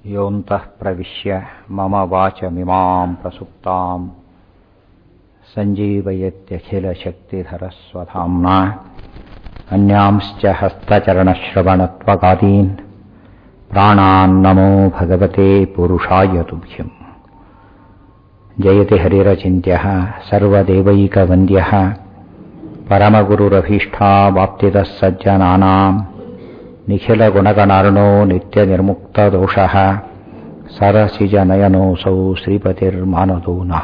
योऽन्तः प्रविश्य मम वाचमिमां प्रसुप्ताम् सञ्जीवयत्यखिलशक्तिधरस्वधाम्ना अन्यांश्च हस्तचरणश्रवणत्वगादीन् प्राणान्नमो भगवते पुरुषाय तुभ्यम् जयति हरिरचिन्त्यः सर्वदेवैकवन्द्यः परमगुरुरभीष्टावाप्तितः सज्जनानाम् निखिलगुणगणार्णो नित्यनिर्मुक्तदोषः सरसिजनयनोऽसौ श्रीपतिर्मानदो नः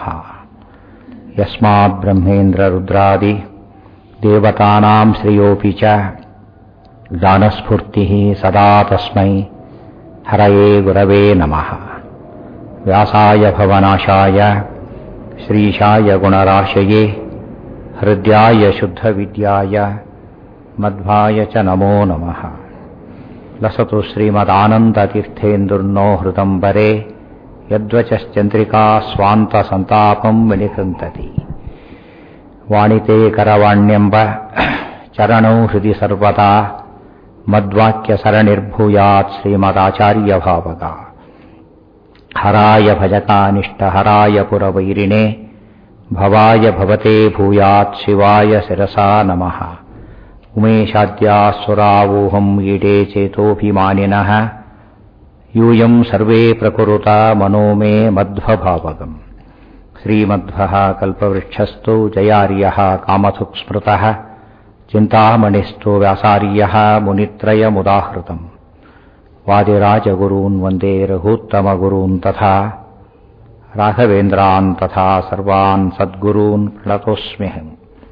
यस्माद्ब्रह्मेन्द्ररुद्रादि देवतानाम् श्रियोऽपि च दानस्फूर्तिः सदा तस्मै हरये गुरवे नमः व्यासाय भवनाशाय श्रीशाय गुणराशये हृद्याय शुद्धविद्याय मध्वाय च नमो नमः लसतु श्रीमदानन्दतीर्थेन्दुर्नो हृदम्बरे यद्वचश्चन्द्रिका स्वान्तसन्तापम् विनिकृन्तति वाणिते करवाण्यम्ब चरणौ हृदि सर्वदा मद्वाक्यसरणिर्भूयात् श्रीमदाचार्यभावगा हराय भजकानिष्टहराय पुरवैरिणे भवाय भवते भूयात् शिवाय शिरसा नमः उमेशाद्यासुरावोहम् ईडे चेतोऽभिमानिनः यूयम् सर्वे प्रकुरुता मनो मे मध्वभावगम् श्रीमध्वः कल्पवृक्षस्तु जयार्यः कामथुक्स्मृतः चिन्तामणिस्तु व्यासार्यः मुनित्रयमुदाहृतम् वादिराजगुरून् वन्दे रघूत्तमगुरून् तथा राघवेन्द्रान् तथा सर्वान् सद्गुरून् प्रणतोऽस्म्यहम्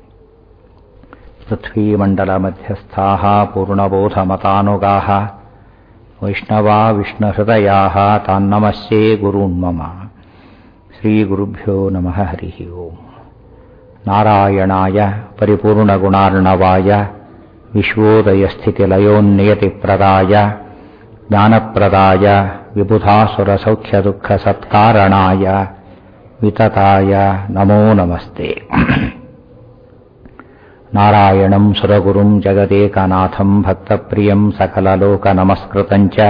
पृथ्वीमण्डलमध्यस्थाः पूर्णबोधमतानुगाः वैष्णवा विष्णुहृदयाः तान्नमस्ये गुरून् मम श्रीगुरुभ्यो नमः हरिः ओम् नारायणाय परिपूर्णगुणार्णवाय विश्वोदयस्थितिलयोन्नियतिप्रदाय ज्ञानप्रदाय विबुधासुरसौख्यदुःखसत्कारणाय वितताय नमो नमस्ते नारायणम् सुरगुरुम् जगदेकनाथम् भक्तप्रियम् सकललोकनमस्कृतम् च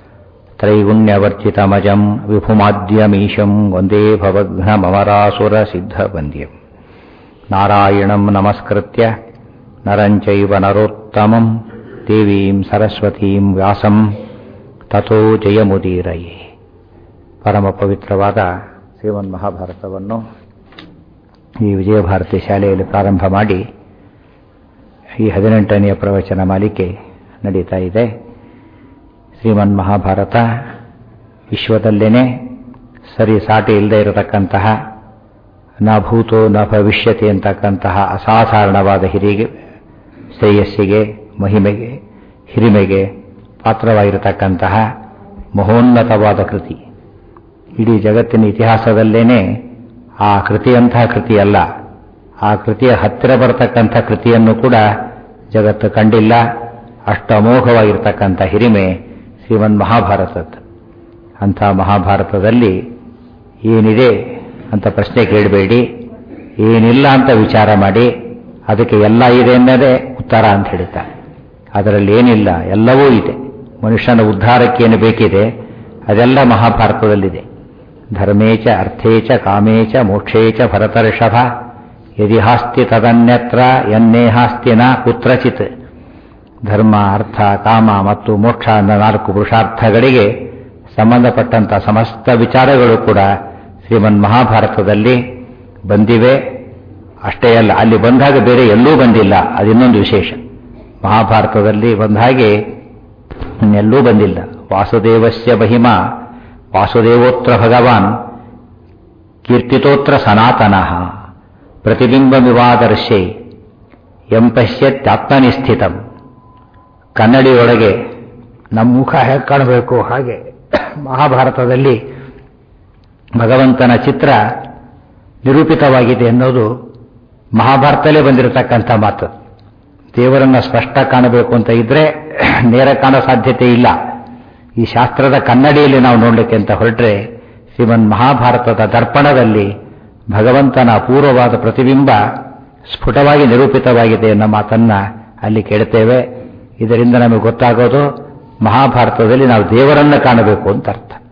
त्रैगुण्यवर्जितमजम् विभुमाद्यमीशम् वन्दे भवघ्नममरासुरसिद्धवन्द्यम् नारायणम् नमस्कृत्य नरम् चैव नरोत्तमम् ದೇವೀಂ ಸರಸ್ವತೀಂ ವ್ಯಾಸಂ ತಥೋ ಜಯಮುದೀರಯೇ ಪರಮ ಪವಿತ್ರವಾದ ಶ್ರೀಮನ್ ಮಹಾಭಾರತವನ್ನು ಈ ವಿಜಯಭಾರತಿ ಶಾಲೆಯಲ್ಲಿ ಪ್ರಾರಂಭ ಮಾಡಿ ಈ ಹದಿನೆಂಟನೆಯ ಪ್ರವಚನ ಮಾಲಿಕೆ ನಡೀತಾ ಇದೆ ಶ್ರೀಮನ್ ಮಹಾಭಾರತ ವಿಶ್ವದಲ್ಲೇನೆ ಸರಿ ಸಾಟಿ ಇಲ್ಲದೆ ಇರತಕ್ಕಂತಹ ನ ಭೂತೋ ನ ಭವಿಷ್ಯತಿ ಅಂತಕ್ಕಂತಹ ಅಸಾಧಾರಣವಾದ ಹಿರಿಗೆ ಶ್ರೇಯಸ್ಸಿಗೆ ಮಹಿಮೆಗೆ ಹಿರಿಮೆಗೆ ಪಾತ್ರವಾಗಿರತಕ್ಕಂತಹ ಮಹೋನ್ನತವಾದ ಕೃತಿ ಇಡೀ ಜಗತ್ತಿನ ಇತಿಹಾಸದಲ್ಲೇನೆ ಆ ಕೃತಿಯಂತಹ ಕೃತಿಯಲ್ಲ ಆ ಕೃತಿಯ ಹತ್ತಿರ ಬರತಕ್ಕಂಥ ಕೃತಿಯನ್ನು ಕೂಡ ಜಗತ್ತು ಕಂಡಿಲ್ಲ ಅಷ್ಟು ಅಮೋಘವಾಗಿರ್ತಕ್ಕಂಥ ಹಿರಿಮೆ ಶ್ರೀಮನ್ ಮಹಾಭಾರತದ್ದು ಅಂಥ ಮಹಾಭಾರತದಲ್ಲಿ ಏನಿದೆ ಅಂತ ಪ್ರಶ್ನೆ ಕೇಳಬೇಡಿ ಏನಿಲ್ಲ ಅಂತ ವಿಚಾರ ಮಾಡಿ ಅದಕ್ಕೆ ಎಲ್ಲ ಇದೆ ಅನ್ನೋದೇ ಉತ್ತರ ಅಂತ ಹೇಳ್ತಾರೆ ಅದರಲ್ಲಿ ಏನಿಲ್ಲ ಎಲ್ಲವೂ ಇದೆ ಮನುಷ್ಯನ ಉದ್ಧಾರಕ್ಕೇನು ಬೇಕಿದೆ ಅದೆಲ್ಲ ಮಹಾಭಾರತದಲ್ಲಿದೆ ಧರ್ಮೇಚ ಅರ್ಥೇಚ ಕಾಮೇಚ ಮೋಕ್ಷೇಚ ಭರತರ್ಷಭ ಯದಿಹಾಸ್ತಿ ತದನ್ಯತ್ರ ಎನ್ನೇಹಾಸ್ತಿ ನ ಕುತ್ರಚಿತ್ ಧರ್ಮ ಅರ್ಥ ಕಾಮ ಮತ್ತು ಮೋಕ್ಷ ಅನ್ನೋ ನಾಲ್ಕು ಪುರುಷಾರ್ಥಗಳಿಗೆ ಸಂಬಂಧಪಟ್ಟಂಥ ಸಮಸ್ತ ವಿಚಾರಗಳು ಕೂಡ ಶ್ರೀಮನ್ ಮಹಾಭಾರತದಲ್ಲಿ ಬಂದಿವೆ ಅಷ್ಟೇ ಅಲ್ಲ ಅಲ್ಲಿ ಬಂದಾಗ ಬೇರೆ ಎಲ್ಲೂ ಬಂದಿಲ್ಲ ಅದಿನ್ನೊಂದು ವಿಶೇಷ ಮಹಾಭಾರತದಲ್ಲಿ ಬಂದ ಹಾಗೆ ಇನ್ನೆಲ್ಲೂ ಬಂದಿಲ್ಲ ವಾಸುದೇವಸ್ಯ ಮಹಿಮಾ ವಾಸುದೇವೋತ್ರ ಭಗವಾನ್ ಕೀರ್ತಿತೋತ್ರ ಸನಾತನಃ ಪ್ರತಿಬಿಂಬವಿವಾದರ್ಶೆ ಎಂಪಶ್ಯತ್ಯಾತ್ಮನಿಸ್ಥಿತಂ ಕನ್ನಡಿಯೊಳಗೆ ನಮ್ಮ ಮುಖ ಹೇಗೆ ಕಾಣಬೇಕು ಹಾಗೆ ಮಹಾಭಾರತದಲ್ಲಿ ಭಗವಂತನ ಚಿತ್ರ ನಿರೂಪಿತವಾಗಿದೆ ಅನ್ನೋದು ಮಹಾಭಾರತದಲ್ಲೇ ಬಂದಿರತಕ್ಕಂಥ ಮಾತು ದೇವರನ್ನ ಸ್ಪಷ್ಟ ಕಾಣಬೇಕು ಅಂತ ಇದ್ರೆ ನೇರ ಕಾಣೋ ಸಾಧ್ಯತೆ ಇಲ್ಲ ಈ ಶಾಸ್ತ್ರದ ಕನ್ನಡಿಯಲ್ಲಿ ನಾವು ನೋಡಲಿಕ್ಕೆ ಅಂತ ಹೊರಟ್ರೆ ಶ್ರೀಮನ್ ಮಹಾಭಾರತದ ದರ್ಪಣದಲ್ಲಿ ಭಗವಂತನ ಅಪೂರ್ವವಾದ ಪ್ರತಿಬಿಂಬ ಸ್ಫುಟವಾಗಿ ನಿರೂಪಿತವಾಗಿದೆ ಅನ್ನೋ ಮಾತನ್ನ ಅಲ್ಲಿ ಕೇಳುತ್ತೇವೆ ಇದರಿಂದ ನಮಗೆ ಗೊತ್ತಾಗೋದು ಮಹಾಭಾರತದಲ್ಲಿ ನಾವು ದೇವರನ್ನ ಕಾಣಬೇಕು ಅಂತ ಅರ್ಥ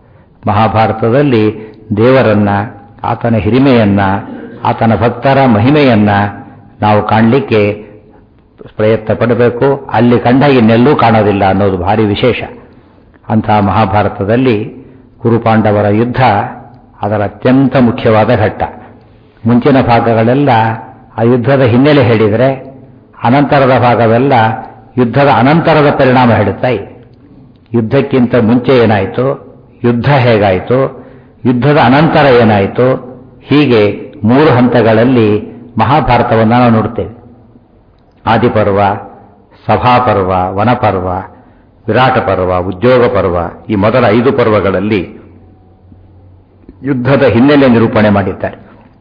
ಮಹಾಭಾರತದಲ್ಲಿ ದೇವರನ್ನ ಆತನ ಹಿರಿಮೆಯನ್ನ ಆತನ ಭಕ್ತರ ಮಹಿಮೆಯನ್ನ ನಾವು ಕಾಣಲಿಕ್ಕೆ ಪ್ರಯತ್ನ ಪಡಬೇಕು ಅಲ್ಲಿ ಕಂಡಾಗ ಇನ್ನೆಲ್ಲೂ ಕಾಣೋದಿಲ್ಲ ಅನ್ನೋದು ಭಾರಿ ವಿಶೇಷ ಅಂತಹ ಮಹಾಭಾರತದಲ್ಲಿ ಕುರುಪಾಂಡವರ ಯುದ್ಧ ಅದರ ಅತ್ಯಂತ ಮುಖ್ಯವಾದ ಘಟ್ಟ ಮುಂಚಿನ ಭಾಗಗಳೆಲ್ಲ ಆ ಯುದ್ಧದ ಹಿನ್ನೆಲೆ ಹೇಳಿದರೆ ಅನಂತರದ ಭಾಗವೆಲ್ಲ ಯುದ್ಧದ ಅನಂತರದ ಪರಿಣಾಮ ಹೇಳುತ್ತಾ ಇದೆ ಯುದ್ಧಕ್ಕಿಂತ ಮುಂಚೆ ಏನಾಯಿತು ಯುದ್ಧ ಹೇಗಾಯಿತು ಯುದ್ಧದ ಅನಂತರ ಏನಾಯಿತು ಹೀಗೆ ಮೂರು ಹಂತಗಳಲ್ಲಿ ಮಹಾಭಾರತವನ್ನು ನಾವು ನೋಡ್ತೇವೆ ಆದಿಪರ್ವ ಸಭಾಪರ್ವ ವನಪರ್ವ ವಿರಾಟ ಪರ್ವ ಉದ್ಯೋಗ ಪರ್ವ ಈ ಮೊದಲ ಐದು ಪರ್ವಗಳಲ್ಲಿ ಯುದ್ಧದ ಹಿನ್ನೆಲೆ ನಿರೂಪಣೆ ಮಾಡಿದ್ದಾರೆ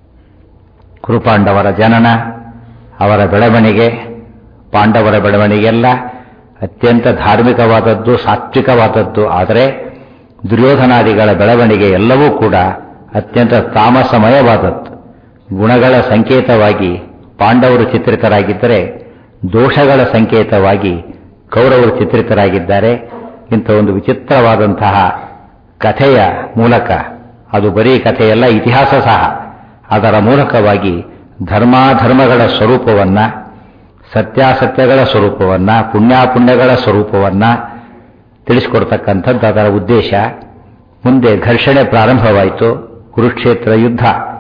ಕುರುಪಾಂಡವರ ಜನನ ಅವರ ಬೆಳವಣಿಗೆ ಪಾಂಡವರ ಬೆಳವಣಿಗೆಲ್ಲ ಅತ್ಯಂತ ಧಾರ್ಮಿಕವಾದದ್ದು ಸಾತ್ವಿಕವಾದದ್ದು ಆದರೆ ದುರ್ಯೋಧನಾದಿಗಳ ಬೆಳವಣಿಗೆ ಎಲ್ಲವೂ ಕೂಡ ಅತ್ಯಂತ ತಾಮಸಮಯವಾದದ್ದು ಗುಣಗಳ ಸಂಕೇತವಾಗಿ ಪಾಂಡವರು ಚಿತ್ರಿತರಾಗಿದ್ದರೆ ದೋಷಗಳ ಸಂಕೇತವಾಗಿ ಕೌರವರು ಚಿತ್ರಿತರಾಗಿದ್ದಾರೆ ಇಂಥ ಒಂದು ವಿಚಿತ್ರವಾದಂತಹ ಕಥೆಯ ಮೂಲಕ ಅದು ಬರೀ ಕಥೆಯಲ್ಲ ಇತಿಹಾಸ ಸಹ ಅದರ ಮೂಲಕವಾಗಿ ಧರ್ಮಾಧರ್ಮಗಳ ಸ್ವರೂಪವನ್ನ ಸತ್ಯಾಸತ್ಯಗಳ ಸ್ವರೂಪವನ್ನ ಪುಣ್ಯಾಪುಣ್ಯಗಳ ಸ್ವರೂಪವನ್ನ ತಿಳಿಸಿಕೊಡ್ತಕ್ಕಂಥದ್ದು ಅದರ ಉದ್ದೇಶ ಮುಂದೆ ಘರ್ಷಣೆ ಪ್ರಾರಂಭವಾಯಿತು ಕುರುಕ್ಷೇತ್ರ ಯುದ್ಧ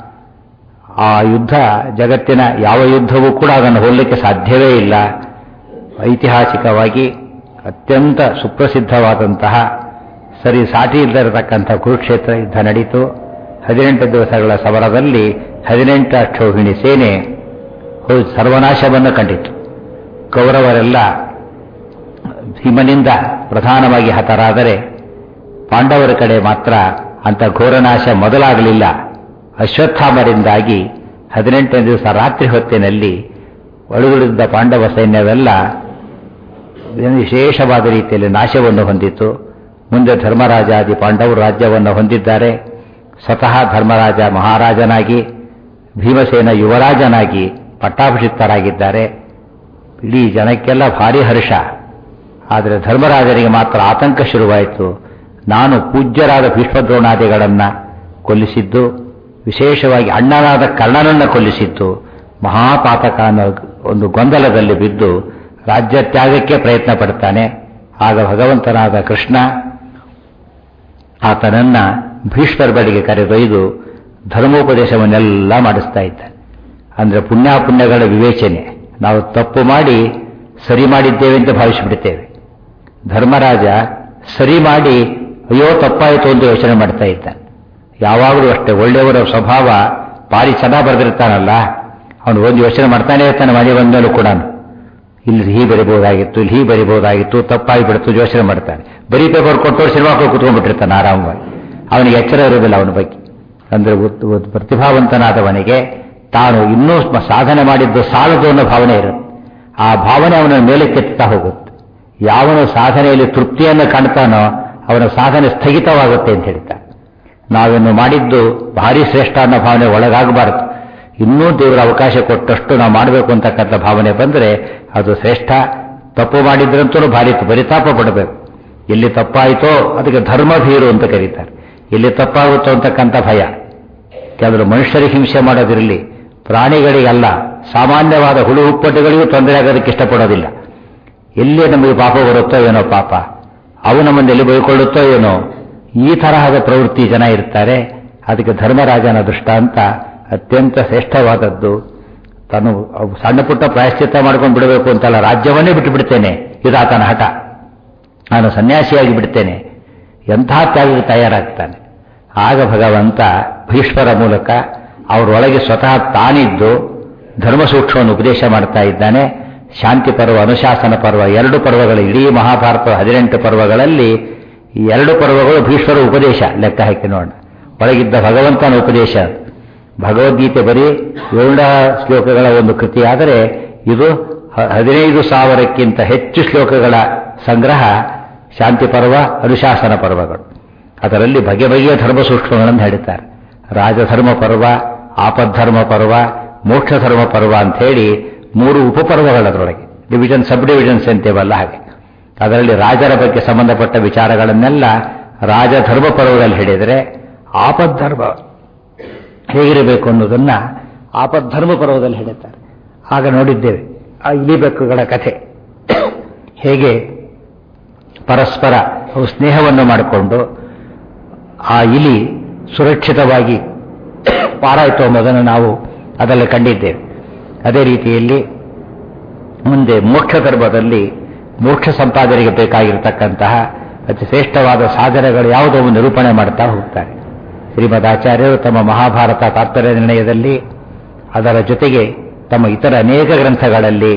ಆ ಯುದ್ಧ ಜಗತ್ತಿನ ಯಾವ ಯುದ್ಧವೂ ಕೂಡ ಅದನ್ನು ಹೋಲಿಕ್ಕೆ ಸಾಧ್ಯವೇ ಇಲ್ಲ ಐತಿಹಾಸಿಕವಾಗಿ ಅತ್ಯಂತ ಸುಪ್ರಸಿದ್ಧವಾದಂತಹ ಸರಿ ಸಾಟಿ ಇಲ್ಲದಿರತಕ್ಕಂಥ ಕುರುಕ್ಷೇತ್ರ ಯುದ್ಧ ನಡೀತು ಹದಿನೆಂಟು ದಿವಸಗಳ ಸಮರದಲ್ಲಿ ಹದಿನೆಂಟು ಅಕ್ಷೋಹಿಣಿ ಸೇನೆ ಹೋಗಿ ಸರ್ವನಾಶವನ್ನು ಕಂಡಿತು ಕೌರವರೆಲ್ಲ ಹಿಮನಿಂದ ಪ್ರಧಾನವಾಗಿ ಹತರಾದರೆ ಪಾಂಡವರ ಕಡೆ ಮಾತ್ರ ಅಂತ ಘೋರನಾಶ ಮೊದಲಾಗಲಿಲ್ಲ ಅಶ್ವತ್ಥಾಮರಿಂದಾಗಿ ಹದಿನೆಂಟನೇ ದಿವಸ ರಾತ್ರಿ ಹೊತ್ತಿನಲ್ಲಿ ಒಳಗುಳಿದ ಪಾಂಡವ ಸೈನ್ಯವೆಲ್ಲ ವಿಶೇಷವಾದ ರೀತಿಯಲ್ಲಿ ನಾಶವನ್ನು ಹೊಂದಿತು ಮುಂದೆ ಧರ್ಮರಾಜಾದಿ ಪಾಂಡವರು ರಾಜ್ಯವನ್ನು ಹೊಂದಿದ್ದಾರೆ ಸ್ವತಃ ಧರ್ಮರಾಜ ಮಹಾರಾಜನಾಗಿ ಭೀಮಸೇನ ಯುವರಾಜನಾಗಿ ಪಟ್ಟಾಭಿಷಿಕ್ತರಾಗಿದ್ದಾರೆ ಇಡೀ ಜನಕ್ಕೆಲ್ಲ ಭಾರಿ ಹರ್ಷ ಆದರೆ ಧರ್ಮರಾಜನಿಗೆ ಮಾತ್ರ ಆತಂಕ ಶುರುವಾಯಿತು ನಾನು ಪೂಜ್ಯರಾದ ಭೀಷ್ಮದ್ರೋಣಾದಿಗಳನ್ನು ಕೊಲ್ಲಿಸಿದ್ದು ವಿಶೇಷವಾಗಿ ಅಣ್ಣನಾದ ಕರ್ಣನನ್ನು ಕೊಲ್ಲಿಸಿದ್ದು ಮಹಾಪಾತಕ ಅನ್ನೋ ಒಂದು ಗೊಂದಲದಲ್ಲಿ ಬಿದ್ದು ರಾಜ್ಯ ತ್ಯಾಗಕ್ಕೆ ಪ್ರಯತ್ನ ಪಡ್ತಾನೆ ಆಗ ಭಗವಂತನಾದ ಕೃಷ್ಣ ಆತನನ್ನ ಭೀಷ್ಮರ ಬಳಿಗೆ ಕರೆದೊಯ್ದು ಧರ್ಮೋಪದೇಶವನ್ನೆಲ್ಲ ಮಾಡಿಸ್ತಾ ಇದ್ದಾನೆ ಅಂದರೆ ಪುಣ್ಯಾಪುಣ್ಯಗಳ ವಿವೇಚನೆ ನಾವು ತಪ್ಪು ಮಾಡಿ ಸರಿ ಮಾಡಿದ್ದೇವೆ ಅಂತ ಭಾವಿಸಿಬಿಡ್ತೇವೆ ಧರ್ಮರಾಜ ಸರಿ ಮಾಡಿ ಅಯ್ಯೋ ತಪ್ಪಾಯಿತು ಅಂತ ಯೋಚನೆ ಮಾಡ್ತಾ ಇದ್ದಾನೆ ಯಾವಾಗಲೂ ಅಷ್ಟೇ ಒಳ್ಳೆಯವರ ಸ್ವಭಾವ ಭಾರಿ ಚೆನ್ನಾಗಿ ಬರೆದಿರ್ತಾನಲ್ಲ ಅವನು ಒಂದು ಯೋಚನೆ ಮಾಡ್ತಾನೆ ಇರ್ತಾನೆ ಮನೆ ಬಂದಲ್ಲೂ ಕೂಡ ಇಲ್ಲಿ ಹೀಗೆ ಬರಿಬಹುದಾಗಿತ್ತು ಇಲ್ಲಿ ಹೀಗೆ ಬರಿಬಹುದಾಗಿತ್ತು ತಪ್ಪಾಗಿ ಬಿಡ್ತು ಯೋಚನೆ ಮಾಡ್ತಾನೆ ಬರೀ ಪೇಪರ್ ಕೊಟ್ಟರು ಸಿನಿಮಾಕ್ಕೆ ಕೂತ್ಕೊಂಡ್ಬಿಟ್ಟಿರ್ತಾನೆ ಆರಾಮವಾಗಿ ಅವನಿಗೆ ಎಚ್ಚರ ಇರೋದಿಲ್ಲ ಅವನ ಬಗ್ಗೆ ಅಂದ್ರೆ ಪ್ರತಿಭಾವಂತನಾದವನಿಗೆ ತಾನು ಇನ್ನೂ ಸಾಧನೆ ಮಾಡಿದ್ದು ಸಾಲದು ಅನ್ನೋ ಭಾವನೆ ಇರುತ್ತೆ ಆ ಭಾವನೆ ಅವನ ಮೇಲೆ ಕೆತ್ತಾ ಹೋಗುತ್ತೆ ಯಾವನು ಸಾಧನೆಯಲ್ಲಿ ತೃಪ್ತಿಯನ್ನು ಕಾಣ್ತಾನೋ ಅವನ ಸಾಧನೆ ಸ್ಥಗಿತವಾಗುತ್ತೆ ಅಂತ ಹೇಳ್ತಾನೆ ನಾವೇನು ಮಾಡಿದ್ದು ಭಾರಿ ಶ್ರೇಷ್ಠ ಅನ್ನೋ ಭಾವನೆ ಒಳಗಾಗಬಾರದು ಇನ್ನೂ ದೇವರ ಅವಕಾಶ ಕೊಟ್ಟಷ್ಟು ನಾವು ಮಾಡಬೇಕು ಅಂತಕ್ಕಂಥ ಭಾವನೆ ಬಂದರೆ ಅದು ಶ್ರೇಷ್ಠ ತಪ್ಪು ಮಾಡಿದ್ರಂತೂ ಭಾರಿ ಪರಿತಾಪ ಪಡಬೇಕು ಎಲ್ಲಿ ತಪ್ಪಾಯಿತೋ ಅದಕ್ಕೆ ಧರ್ಮಭೀರು ಅಂತ ಕರೀತಾರೆ ಎಲ್ಲಿ ತಪ್ಪಾಗುತ್ತೋ ಅಂತಕ್ಕಂಥ ಭಯ ಕೆಲವರು ಮನುಷ್ಯರಿಗೆ ಹಿಂಸೆ ಮಾಡೋದಿರಲಿ ಪ್ರಾಣಿಗಳಿಗಲ್ಲ ಸಾಮಾನ್ಯವಾದ ಹುಳು ಹುಪ್ಪಟೆಗಳಿಗೂ ತೊಂದರೆ ಆಗೋದಕ್ಕೆ ಇಷ್ಟಪಡೋದಿಲ್ಲ ಎಲ್ಲಿ ನಮಗೆ ಪಾಪ ಬರುತ್ತೋ ಏನೋ ಪಾಪ ಅವು ನಮ್ಮನ್ನು ಎಲ್ಲಿ ಬೈಕೊಳ್ಳುತ್ತೋ ಏನೋ ಈ ತರಹದ ಪ್ರವೃತ್ತಿ ಜನ ಇರ್ತಾರೆ ಅದಕ್ಕೆ ಧರ್ಮರಾಜನ ದೃಷ್ಟಾಂತ ಅತ್ಯಂತ ಶ್ರೇಷ್ಠವಾದದ್ದು ತಾನು ಸಣ್ಣ ಪುಟ್ಟ ಪ್ರಾಯಶ್ಚಿತ್ತ ಮಾಡ್ಕೊಂಡು ಬಿಡಬೇಕು ಅಂತಲ್ಲ ರಾಜ್ಯವನ್ನೇ ಬಿಟ್ಟು ಬಿಡ್ತೇನೆ ಇದು ಆತನ ಹಠ ನಾನು ಸನ್ಯಾಸಿಯಾಗಿ ಬಿಡ್ತೇನೆ ಎಂಥ ತ್ಯಾಗಿಗೆ ತಯಾರಾಗ್ತಾನೆ ಆಗ ಭಗವಂತ ಭೀಷ್ಮರ ಮೂಲಕ ಅವರೊಳಗೆ ಸ್ವತಃ ತಾನಿದ್ದು ಧರ್ಮಸೂಕ್ಷ್ಮವನ್ನು ಉಪದೇಶ ಮಾಡ್ತಾ ಇದ್ದಾನೆ ಶಾಂತಿ ಪರ್ವ ಅನುಶಾಸನ ಪರ್ವ ಎರಡು ಪರ್ವಗಳು ಇಡೀ ಮಹಾಭಾರತ ಹದಿನೆಂಟು ಪರ್ವಗಳಲ್ಲಿ ಈ ಎರಡು ಪರ್ವಗಳು ಭೀಷ್ಮರ ಉಪದೇಶ ಲೆಕ್ಕ ಹಾಕಿ ನೋಡೋಣ ಒಳಗಿದ್ದ ಭಗವಂತನ ಉಪದೇಶ ಭಗವದ್ಗೀತೆ ಬರೀ ಏಳ ಶ್ಲೋಕಗಳ ಒಂದು ಕೃತಿಯಾದರೆ ಇದು ಹದಿನೈದು ಸಾವಿರಕ್ಕಿಂತ ಹೆಚ್ಚು ಶ್ಲೋಕಗಳ ಸಂಗ್ರಹ ಶಾಂತಿ ಪರ್ವ ಅನುಶಾಸನ ಪರ್ವಗಳು ಅದರಲ್ಲಿ ಬಗೆ ಬಗೆಯ ಧರ್ಮ ಸೂಕ್ಷ್ಮಗಳನ್ನು ಹೇಳ್ತಾರೆ ರಾಜಧರ್ಮ ಪರ್ವ ಆಪದ್ಧರ್ಮ ಪರ್ವ ಮೋಕ್ಷ ಧರ್ಮ ಪರ್ವ ಅಂತ ಹೇಳಿ ಮೂರು ಉಪಪರ್ವಗಳದರೊಳಗೆ ಡಿವಿಷನ್ ಸಬ್ ಡಿವಿಷನ್ಸ್ ಅಂತೇವಲ್ಲ ಹಾಗೆ ಅದರಲ್ಲಿ ರಾಜರ ಬಗ್ಗೆ ಸಂಬಂಧಪಟ್ಟ ವಿಚಾರಗಳನ್ನೆಲ್ಲ ರಾಜಧರ್ಮ ಪರ್ವದಲ್ಲಿ ಹೇಳಿದರೆ ಆಪದ್ಧರ್ಮ ಹೇಗಿರಬೇಕು ಅನ್ನೋದನ್ನ ಆಪದ್ಧರ್ಮ ಪರ್ವದಲ್ಲಿ ಹೇಳುತ್ತಾರೆ ಆಗ ನೋಡಿದ್ದೇವೆ ಆ ಇಲಿಬೆಕ್ಕುಗಳ ಕಥೆ ಹೇಗೆ ಪರಸ್ಪರ ಅವು ಸ್ನೇಹವನ್ನು ಮಾಡಿಕೊಂಡು ಆ ಇಲಿ ಸುರಕ್ಷಿತವಾಗಿ ಪಾರಾಯಿತು ಎಂಬುದನ್ನು ನಾವು ಅದರಲ್ಲಿ ಕಂಡಿದ್ದೇವೆ ಅದೇ ರೀತಿಯಲ್ಲಿ ಮುಂದೆ ಮೋಕ್ಷ ಧರ್ಮದಲ್ಲಿ ಮೋಕ್ಷ ಸಂಪಾದನೆಗೆ ಬೇಕಾಗಿರತಕ್ಕಂತಹ ಅತಿ ಶ್ರೇಷ್ಠವಾದ ಸಾಧನೆಗಳು ಯಾವುದೋ ಒಂದು ನಿರೂಪಣೆ ಮಾಡ್ತಾ ಹೋಗ್ತಾರೆ ಶ್ರೀಮದ್ ಆಚಾರ್ಯರು ತಮ್ಮ ಮಹಾಭಾರತ ತಾತ್ಪರ್ಯ ನಿರ್ಣಯದಲ್ಲಿ ಅದರ ಜೊತೆಗೆ ತಮ್ಮ ಇತರ ಅನೇಕ ಗ್ರಂಥಗಳಲ್ಲಿ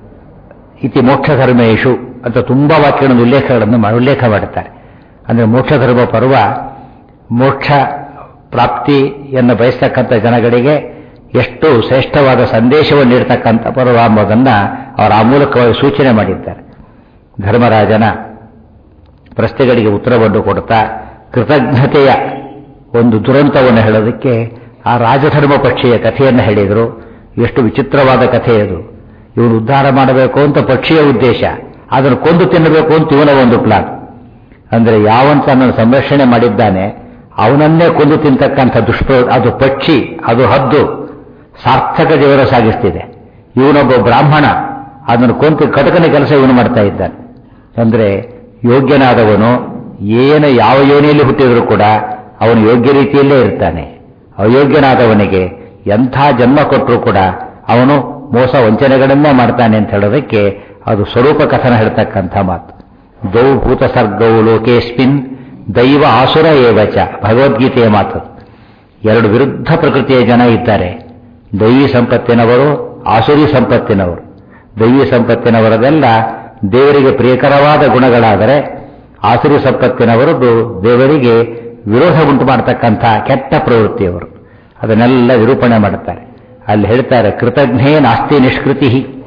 ಇತಿ ಮೋಕ್ಷ ಧರ್ಮೇಶು ಅಂತ ತುಂಬಾ ವಾಕ್ಯಗಳನ್ನು ಉಲ್ಲೇಖಗಳನ್ನು ಮಾಡಿ ಉಲ್ಲೇಖ ಮಾಡುತ್ತಾರೆ ಅಂದರೆ ಮೋಕ್ಷ ಧರ್ಮ ಪರ್ವ ಮೋಕ್ಷ ಪ್ರಾಪ್ತಿಯನ್ನು ಬಯಸ್ತಕ್ಕಂಥ ಜನಗಳಿಗೆ ಎಷ್ಟು ಶ್ರೇಷ್ಠವಾದ ಸಂದೇಶವನ್ನು ನೀಡತಕ್ಕಂಥ ಪರ್ವ ಎಂಬುದನ್ನು ಅವರು ಆ ಮೂಲಕವಾಗಿ ಸೂಚನೆ ಮಾಡಿದ್ದಾರೆ ಧರ್ಮರಾಜನ ಪ್ರಶ್ನೆಗಳಿಗೆ ಉತ್ತರವನ್ನು ಕೊಡ್ತಾ ಕೃತಜ್ಞತೆಯ ಒಂದು ದುರಂತವನ್ನು ಹೇಳೋದಕ್ಕೆ ಆ ರಾಜಧರ್ಮ ಪಕ್ಷಿಯ ಕಥೆಯನ್ನು ಹೇಳಿದರು ಎಷ್ಟು ವಿಚಿತ್ರವಾದ ಕಥೆ ಅದು ಇವನು ಉದ್ಧಾರ ಮಾಡಬೇಕು ಅಂತ ಪಕ್ಷಿಯ ಉದ್ದೇಶ ಅದನ್ನು ಕೊಂದು ತಿನ್ನಬೇಕು ಅಂತ ಇವನ ಒಂದು ಪ್ಲಾನ್ ಅಂದರೆ ಯಾವಂತ ತನ್ನನ್ನು ಸಂರಕ್ಷಣೆ ಮಾಡಿದ್ದಾನೆ ಅವನನ್ನೇ ಕೊಂದು ತಿಂತಕ್ಕಂಥ ದುಷ್ಪ್ರ ಅದು ಪಕ್ಷಿ ಅದು ಹದ್ದು ಸಾರ್ಥಕ ಜೀವನ ಸಾಗಿಸ್ತಿದೆ ಇವನೊಬ್ಬ ಬ್ರಾಹ್ಮಣ ಅದನ್ನು ಕೊಂತು ಕಟಕನ ಕೆಲಸ ಇವನು ಮಾಡ್ತಾ ಇದ್ದಾನೆ ಅಂದರೆ ಯೋಗ್ಯನಾದವನು ಏನು ಯಾವ ಯೋನಿಯಲ್ಲಿ ಹುಟ್ಟಿದರೂ ಕೂಡ ಅವನು ಯೋಗ್ಯ ರೀತಿಯಲ್ಲೇ ಇರ್ತಾನೆ ಅಯೋಗ್ಯನಾದವನಿಗೆ ಎಂಥ ಜನ್ಮ ಕೊಟ್ಟರೂ ಕೂಡ ಅವನು ಮೋಸ ವಂಚನೆಗಳನ್ನೇ ಮಾಡ್ತಾನೆ ಅಂತ ಹೇಳೋದಕ್ಕೆ ಅದು ಸ್ವರೂಪ ಕಥನ ಹೇಳ್ತಕ್ಕಂಥ ಮಾತು ದೌ ಭೂತ ಸರ್ಗವು ಲೋಕೇಸ್ಮಿನ್ ದೈವ ಆಸುರ ಏವಚ ಭಗವದ್ಗೀತೆಯ ಮಾತು ಎರಡು ವಿರುದ್ಧ ಪ್ರಕೃತಿಯ ಜನ ಇದ್ದಾರೆ ದೈವಿ ಸಂಪತ್ತಿನವರು ಆಸುರಿ ಸಂಪತ್ತಿನವರು ದೈವಿ ಸಂಪತ್ತಿನವರದೆಲ್ಲ ದೇವರಿಗೆ ಪ್ರಿಯಕರವಾದ ಗುಣಗಳಾದರೆ ಆಸುರಿ ಸಂಪತ್ತಿನವರದ್ದು ದೇವರಿಗೆ ವಿರೋಧ ಉಂಟು ಮಾಡತಕ್ಕಂಥ ಕೆಟ್ಟ ಪ್ರವೃತ್ತಿಯವರು ಅದನ್ನೆಲ್ಲ ನಿರೂಪಣೆ ಮಾಡುತ್ತಾರೆ ಅಲ್ಲಿ ಹೇಳ್ತಾರೆ ಕೃತಜ್ಞೇ ನಾಸ್ತಿ ನಿಷ್ಕೃತಿ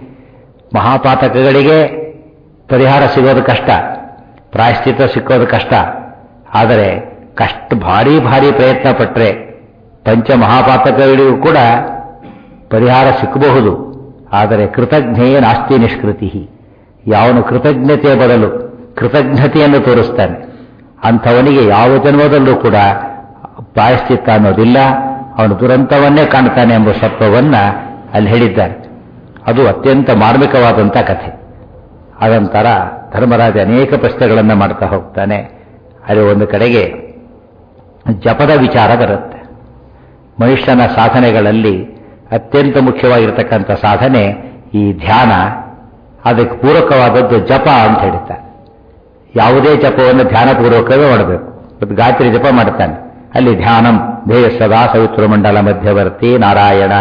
ಮಹಾಪಾತಕಗಳಿಗೆ ಪರಿಹಾರ ಸಿಗೋದು ಕಷ್ಟ ಪ್ರಾಯಶ್ಚಿತ್ತ ಸಿಕ್ಕೋದು ಕಷ್ಟ ಆದರೆ ಕಷ್ಟ ಭಾರಿ ಭಾರಿ ಪ್ರಯತ್ನ ಪಟ್ಟರೆ ಪಂಚ ಮಹಾಪಾತಕಗಳಿಗೂ ಕೂಡ ಪರಿಹಾರ ಸಿಕ್ಕಬಹುದು ಆದರೆ ಕೃತಜ್ಞೇ ನಾಸ್ತಿ ನಿಷ್ಕೃತಿ ಯಾವನು ಕೃತಜ್ಞತೆಯ ಬದಲು ಕೃತಜ್ಞತೆಯನ್ನು ತೋರಿಸ್ತಾನೆ ಅಂಥವನಿಗೆ ಯಾವ ಜನ್ಮದಲ್ಲೂ ಕೂಡ ಪ್ರಾಯಶ್ಚಿತ್ತ ಅನ್ನೋದಿಲ್ಲ ಅವನು ದುರಂತವನ್ನೇ ಕಾಣ್ತಾನೆ ಎಂಬ ಸತ್ವವನ್ನು ಅಲ್ಲಿ ಹೇಳಿದ್ದಾರೆ ಅದು ಅತ್ಯಂತ ಮಾರ್ಮಿಕವಾದಂಥ ಕಥೆ ಅದಂತರ ಧರ್ಮರಾಜ ಅನೇಕ ಪ್ರಶ್ನೆಗಳನ್ನು ಮಾಡ್ತಾ ಹೋಗ್ತಾನೆ ಅಲ್ಲಿ ಒಂದು ಕಡೆಗೆ ಜಪದ ವಿಚಾರ ಬರುತ್ತೆ ಮನುಷ್ಯನ ಸಾಧನೆಗಳಲ್ಲಿ ಅತ್ಯಂತ ಮುಖ್ಯವಾಗಿರ್ತಕ್ಕಂಥ ಸಾಧನೆ ಈ ಧ್ಯಾನ ಅದಕ್ಕೆ ಪೂರಕವಾದದ್ದು ಜಪ ಅಂತ ಹೇಳ್ತಾರೆ ಯಾವುದೇ ಜಪವನ್ನು ಧ್ಯಾನಪೂರ್ವಕವೇ ಮಾಡಬೇಕು ಇವತ್ತು ಗಾಯತ್ರಿ ಜಪ ಮಾಡ್ತಾನೆ ಅಲ್ಲಿ ಧ್ಯಾನಂ ಧ್ಯೇಯ ಸದಾ ಸವಿತೃಮಂಡಲ ಮಧ್ಯವರ್ತಿ ನಾರಾಯಣ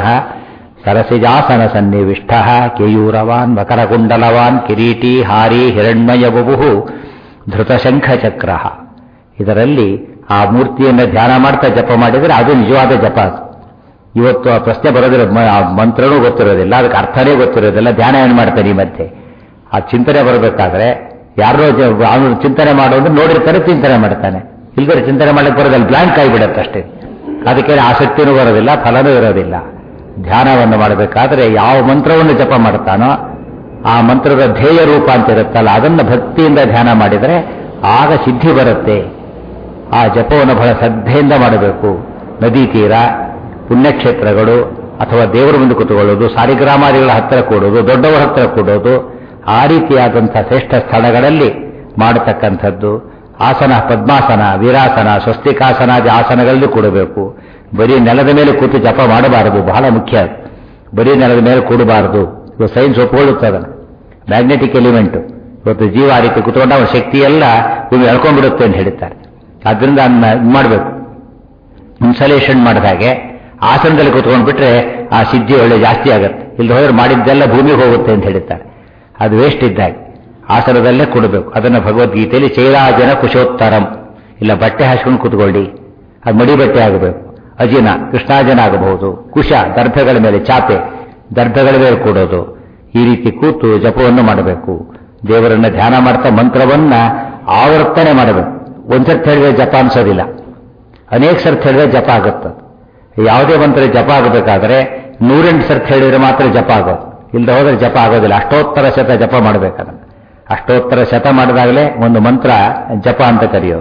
ಸರಸಿಜಾಸನ ಸನ್ನಿವಿಷ್ಟ ಕೇಯೂರವಾನ್ ಮಕರಕುಂಡಲವಾನ್ ಕಿರೀಟಿ ಹಾರಿ ಹಿರಣ್ಮಯ ಬಬುಹು ಧೃತಶಂಖ ಚಕ್ರ ಇದರಲ್ಲಿ ಆ ಮೂರ್ತಿಯನ್ನು ಧ್ಯಾನ ಮಾಡ್ತಾ ಜಪ ಮಾಡಿದರೆ ಅದು ನಿಜವಾದ ಜಪ ಅದು ಇವತ್ತು ಆ ಪ್ರಶ್ನೆ ಬರೋದಿಲ್ಲ ಮ- ಆ ಮಂತ್ರನೂ ಗೊತ್ತಿರೋದಿಲ್ಲ ಅದಕ್ಕೆ ಅರ್ಥನೇ ಗೊತ್ತಿರೋದಿಲ್ಲ ಧ್ಯಾನ ಏನು ಮಾಡ್ತಾನೆ ಈ ಮಧ್ಯೆ ಆ ಚಿಂತನೆ ಬರಬೇಕಾದ್ರೆ ಯಾರೋ ಜ- ಅವನು ಚಿಂತನೆ ಮಾಡೋದು ನೋಡಿರ್ತಾರೆ ಚಿಂತನೆ ಮಾಡ್ತಾನೆ ಇಲ್ದರೆ ಚಿಂತನೆ ಮಾಡಕ್ಕೆ ಬರೋದಿಲ್ಲ ಬ್ಲಾಂಕ್ ಆಗಿಬಿಡತ್ತೆ ಅಷ್ಟೇ ಅದಕ್ಕೆ ಆಸಕ್ತಿನೂ ಬರೋದಿಲ್ಲ ಫಲನೂ ಇರೋದಿಲ್ಲ ಧ್ಯಾನವನ್ನು ಮಾಡಬೇಕಾದ್ರೆ ಯಾವ ಮಂತ್ರವನ್ನು ಜಪ ಮಾಡ್ತಾನೋ ಆ ಮಂತ್ರದ ಧ್ಯೇಯ ರೂಪ ಅಂತ ಇರುತ್ತಲ್ಲ ಅದನ್ನು ಭಕ್ತಿಯಿಂದ ಧ್ಯಾನ ಮಾಡಿದರೆ ಆಗ ಸಿದ್ಧಿ ಬರುತ್ತೆ ಆ ಜಪವನ್ನು ಬಹಳ ಶ್ರದ್ಧೆಯಿಂದ ಮಾಡಬೇಕು ನದಿ ತೀರ ಪುಣ್ಯಕ್ಷೇತ್ರಗಳು ಅಥವಾ ದೇವರ ಮುಂದೆ ಕೂತ್ಕೊಳ್ಳೋದು ಸಾರಿಗ್ರಾಮಾದಿಗಳ ಹತ್ತಿರ ಕೂಡೋದು ದೊಡ್ಡವರ ಹತ್ತಿರ ಕೂಡೋದು ಆ ರೀತಿಯಾದಂಥ ಶ್ರೇಷ್ಠ ಸ್ಥಳಗಳಲ್ಲಿ ಮಾಡತಕ್ಕಂಥದ್ದು ಆಸನ ಪದ್ಮಾಸನ ವೀರಾಸನ ಸ್ವಸ್ತಿಕಾಸನಾದಿ ಆಸನಗಳಲ್ಲಿ ಕೂಡಬೇಕು ಬರೀ ನೆಲದ ಮೇಲೆ ಕೂತು ಜಪ ಮಾಡಬಾರದು ಬಹಳ ಮುಖ್ಯ ಅದು. ಬರೀ ನೆಲದ ಮೇಲೆ ಕೂಡಬಾರದು ಇವತ್ತು ಸೈನ್ಸ್ ಒಪ್ಪಿಕೊಳ್ಳುತ್ತೆ ಅದನ್ನು ಮ್ಯಾಗ್ನೆಟಿಕ್ ಎಲಿಮೆಂಟ್ ಇವತ್ತು ಜೀವ ಆ ರೀತಿ ಕೂತ್ಕೊಂಡು ಅವನ ಶಕ್ತಿ ಎಲ್ಲ ಭೂಮಿ ಎಳ್ಕೊಂಡ್ಬಿಡುತ್ತೆ ಅಂತ ಹೇಳ್ತಾರೆ ಅದರಿಂದ ಅದನ್ನ ಇದು ಮಾಡಬೇಕು ಇನ್ಸಲೇಷನ್ ಮಾಡಿದ ಹಾಗೆ ಆಸನದಲ್ಲಿ ಕೂತ್ಕೊಂಡು ಬಿಟ್ರೆ ಆ ಸಿದ್ಧಿ ಒಳ್ಳೆ ಜಾಸ್ತಿ ಆಗುತ್ತೆ ಇಲ್ಲಿ ಹೋದ್ರೆ ಮಾಡಿದ್ದೆಲ್ಲ ಭೂಮಿಗೆ ಹೋಗುತ್ತೆ ಅಂತ ಹೇಳ್ತಾರೆ ಅದು ವೇಸ್ಟ್ ಇದ್ದಾಗ ಆಸನದಲ್ಲೇ ಕೊಡಬೇಕು ಅದನ್ನು ಭಗವದ್ಗೀತೆಯಲ್ಲಿ ಚೈರಾಜನ ಕುಶೋತ್ತರಂ ಇಲ್ಲ ಬಟ್ಟೆ ಹಾಸ್ಕೊಂಡು ಕೂತ್ಕೊಳ್ಳಿ ಅದು ಮಡಿ ಬಟ್ಟೆ ಆಗಬೇಕು ಅಜಿನ ಕೃಷ್ಣಾಜನ ಆಗಬಹುದು ಕುಶ ದರ್ಭಗಳ ಮೇಲೆ ಚಾಪೆ ದರ್ಭಗಳ ಮೇಲೆ ಕೂಡೋದು ಈ ರೀತಿ ಕೂತು ಜಪವನ್ನು ಮಾಡಬೇಕು ದೇವರನ್ನ ಧ್ಯಾನ ಮಾಡ್ತಾ ಮಂತ್ರವನ್ನ ಆವರ್ತನೆ ಮಾಡಬೇಕು ಒಂದ್ಸರ್ತಿ ಹೇಳಿದ್ರೆ ಜಪ ಅನ್ಸೋದಿಲ್ಲ ಅನೇಕ ಸರ್ತಿ ಹೇಳಿದ್ರೆ ಜಪ ಆಗುತ್ತೆ ಯಾವುದೇ ಮಂತ್ರ ಜಪ ಆಗಬೇಕಾದ್ರೆ ನೂರೆಂಟು ಸರ್ತಿ ಹೇಳಿದ್ರೆ ಮಾತ್ರ ಜಪ ಆಗೋದು ಇಲ್ಲದೆ ಹೋದ್ರೆ ಜಪ ಆಗೋದಿಲ್ಲ ಅಷ್ಟೋತ್ತರ ಶತ ಜಪ ಮಾಡಬೇಕದನ್ನು ಅಷ್ಟೋತ್ತರ ಶತ ಮಾಡಿದಾಗಲೇ ಒಂದು ಮಂತ್ರ ಜಪ ಅಂತ ಕರೆಯೋದು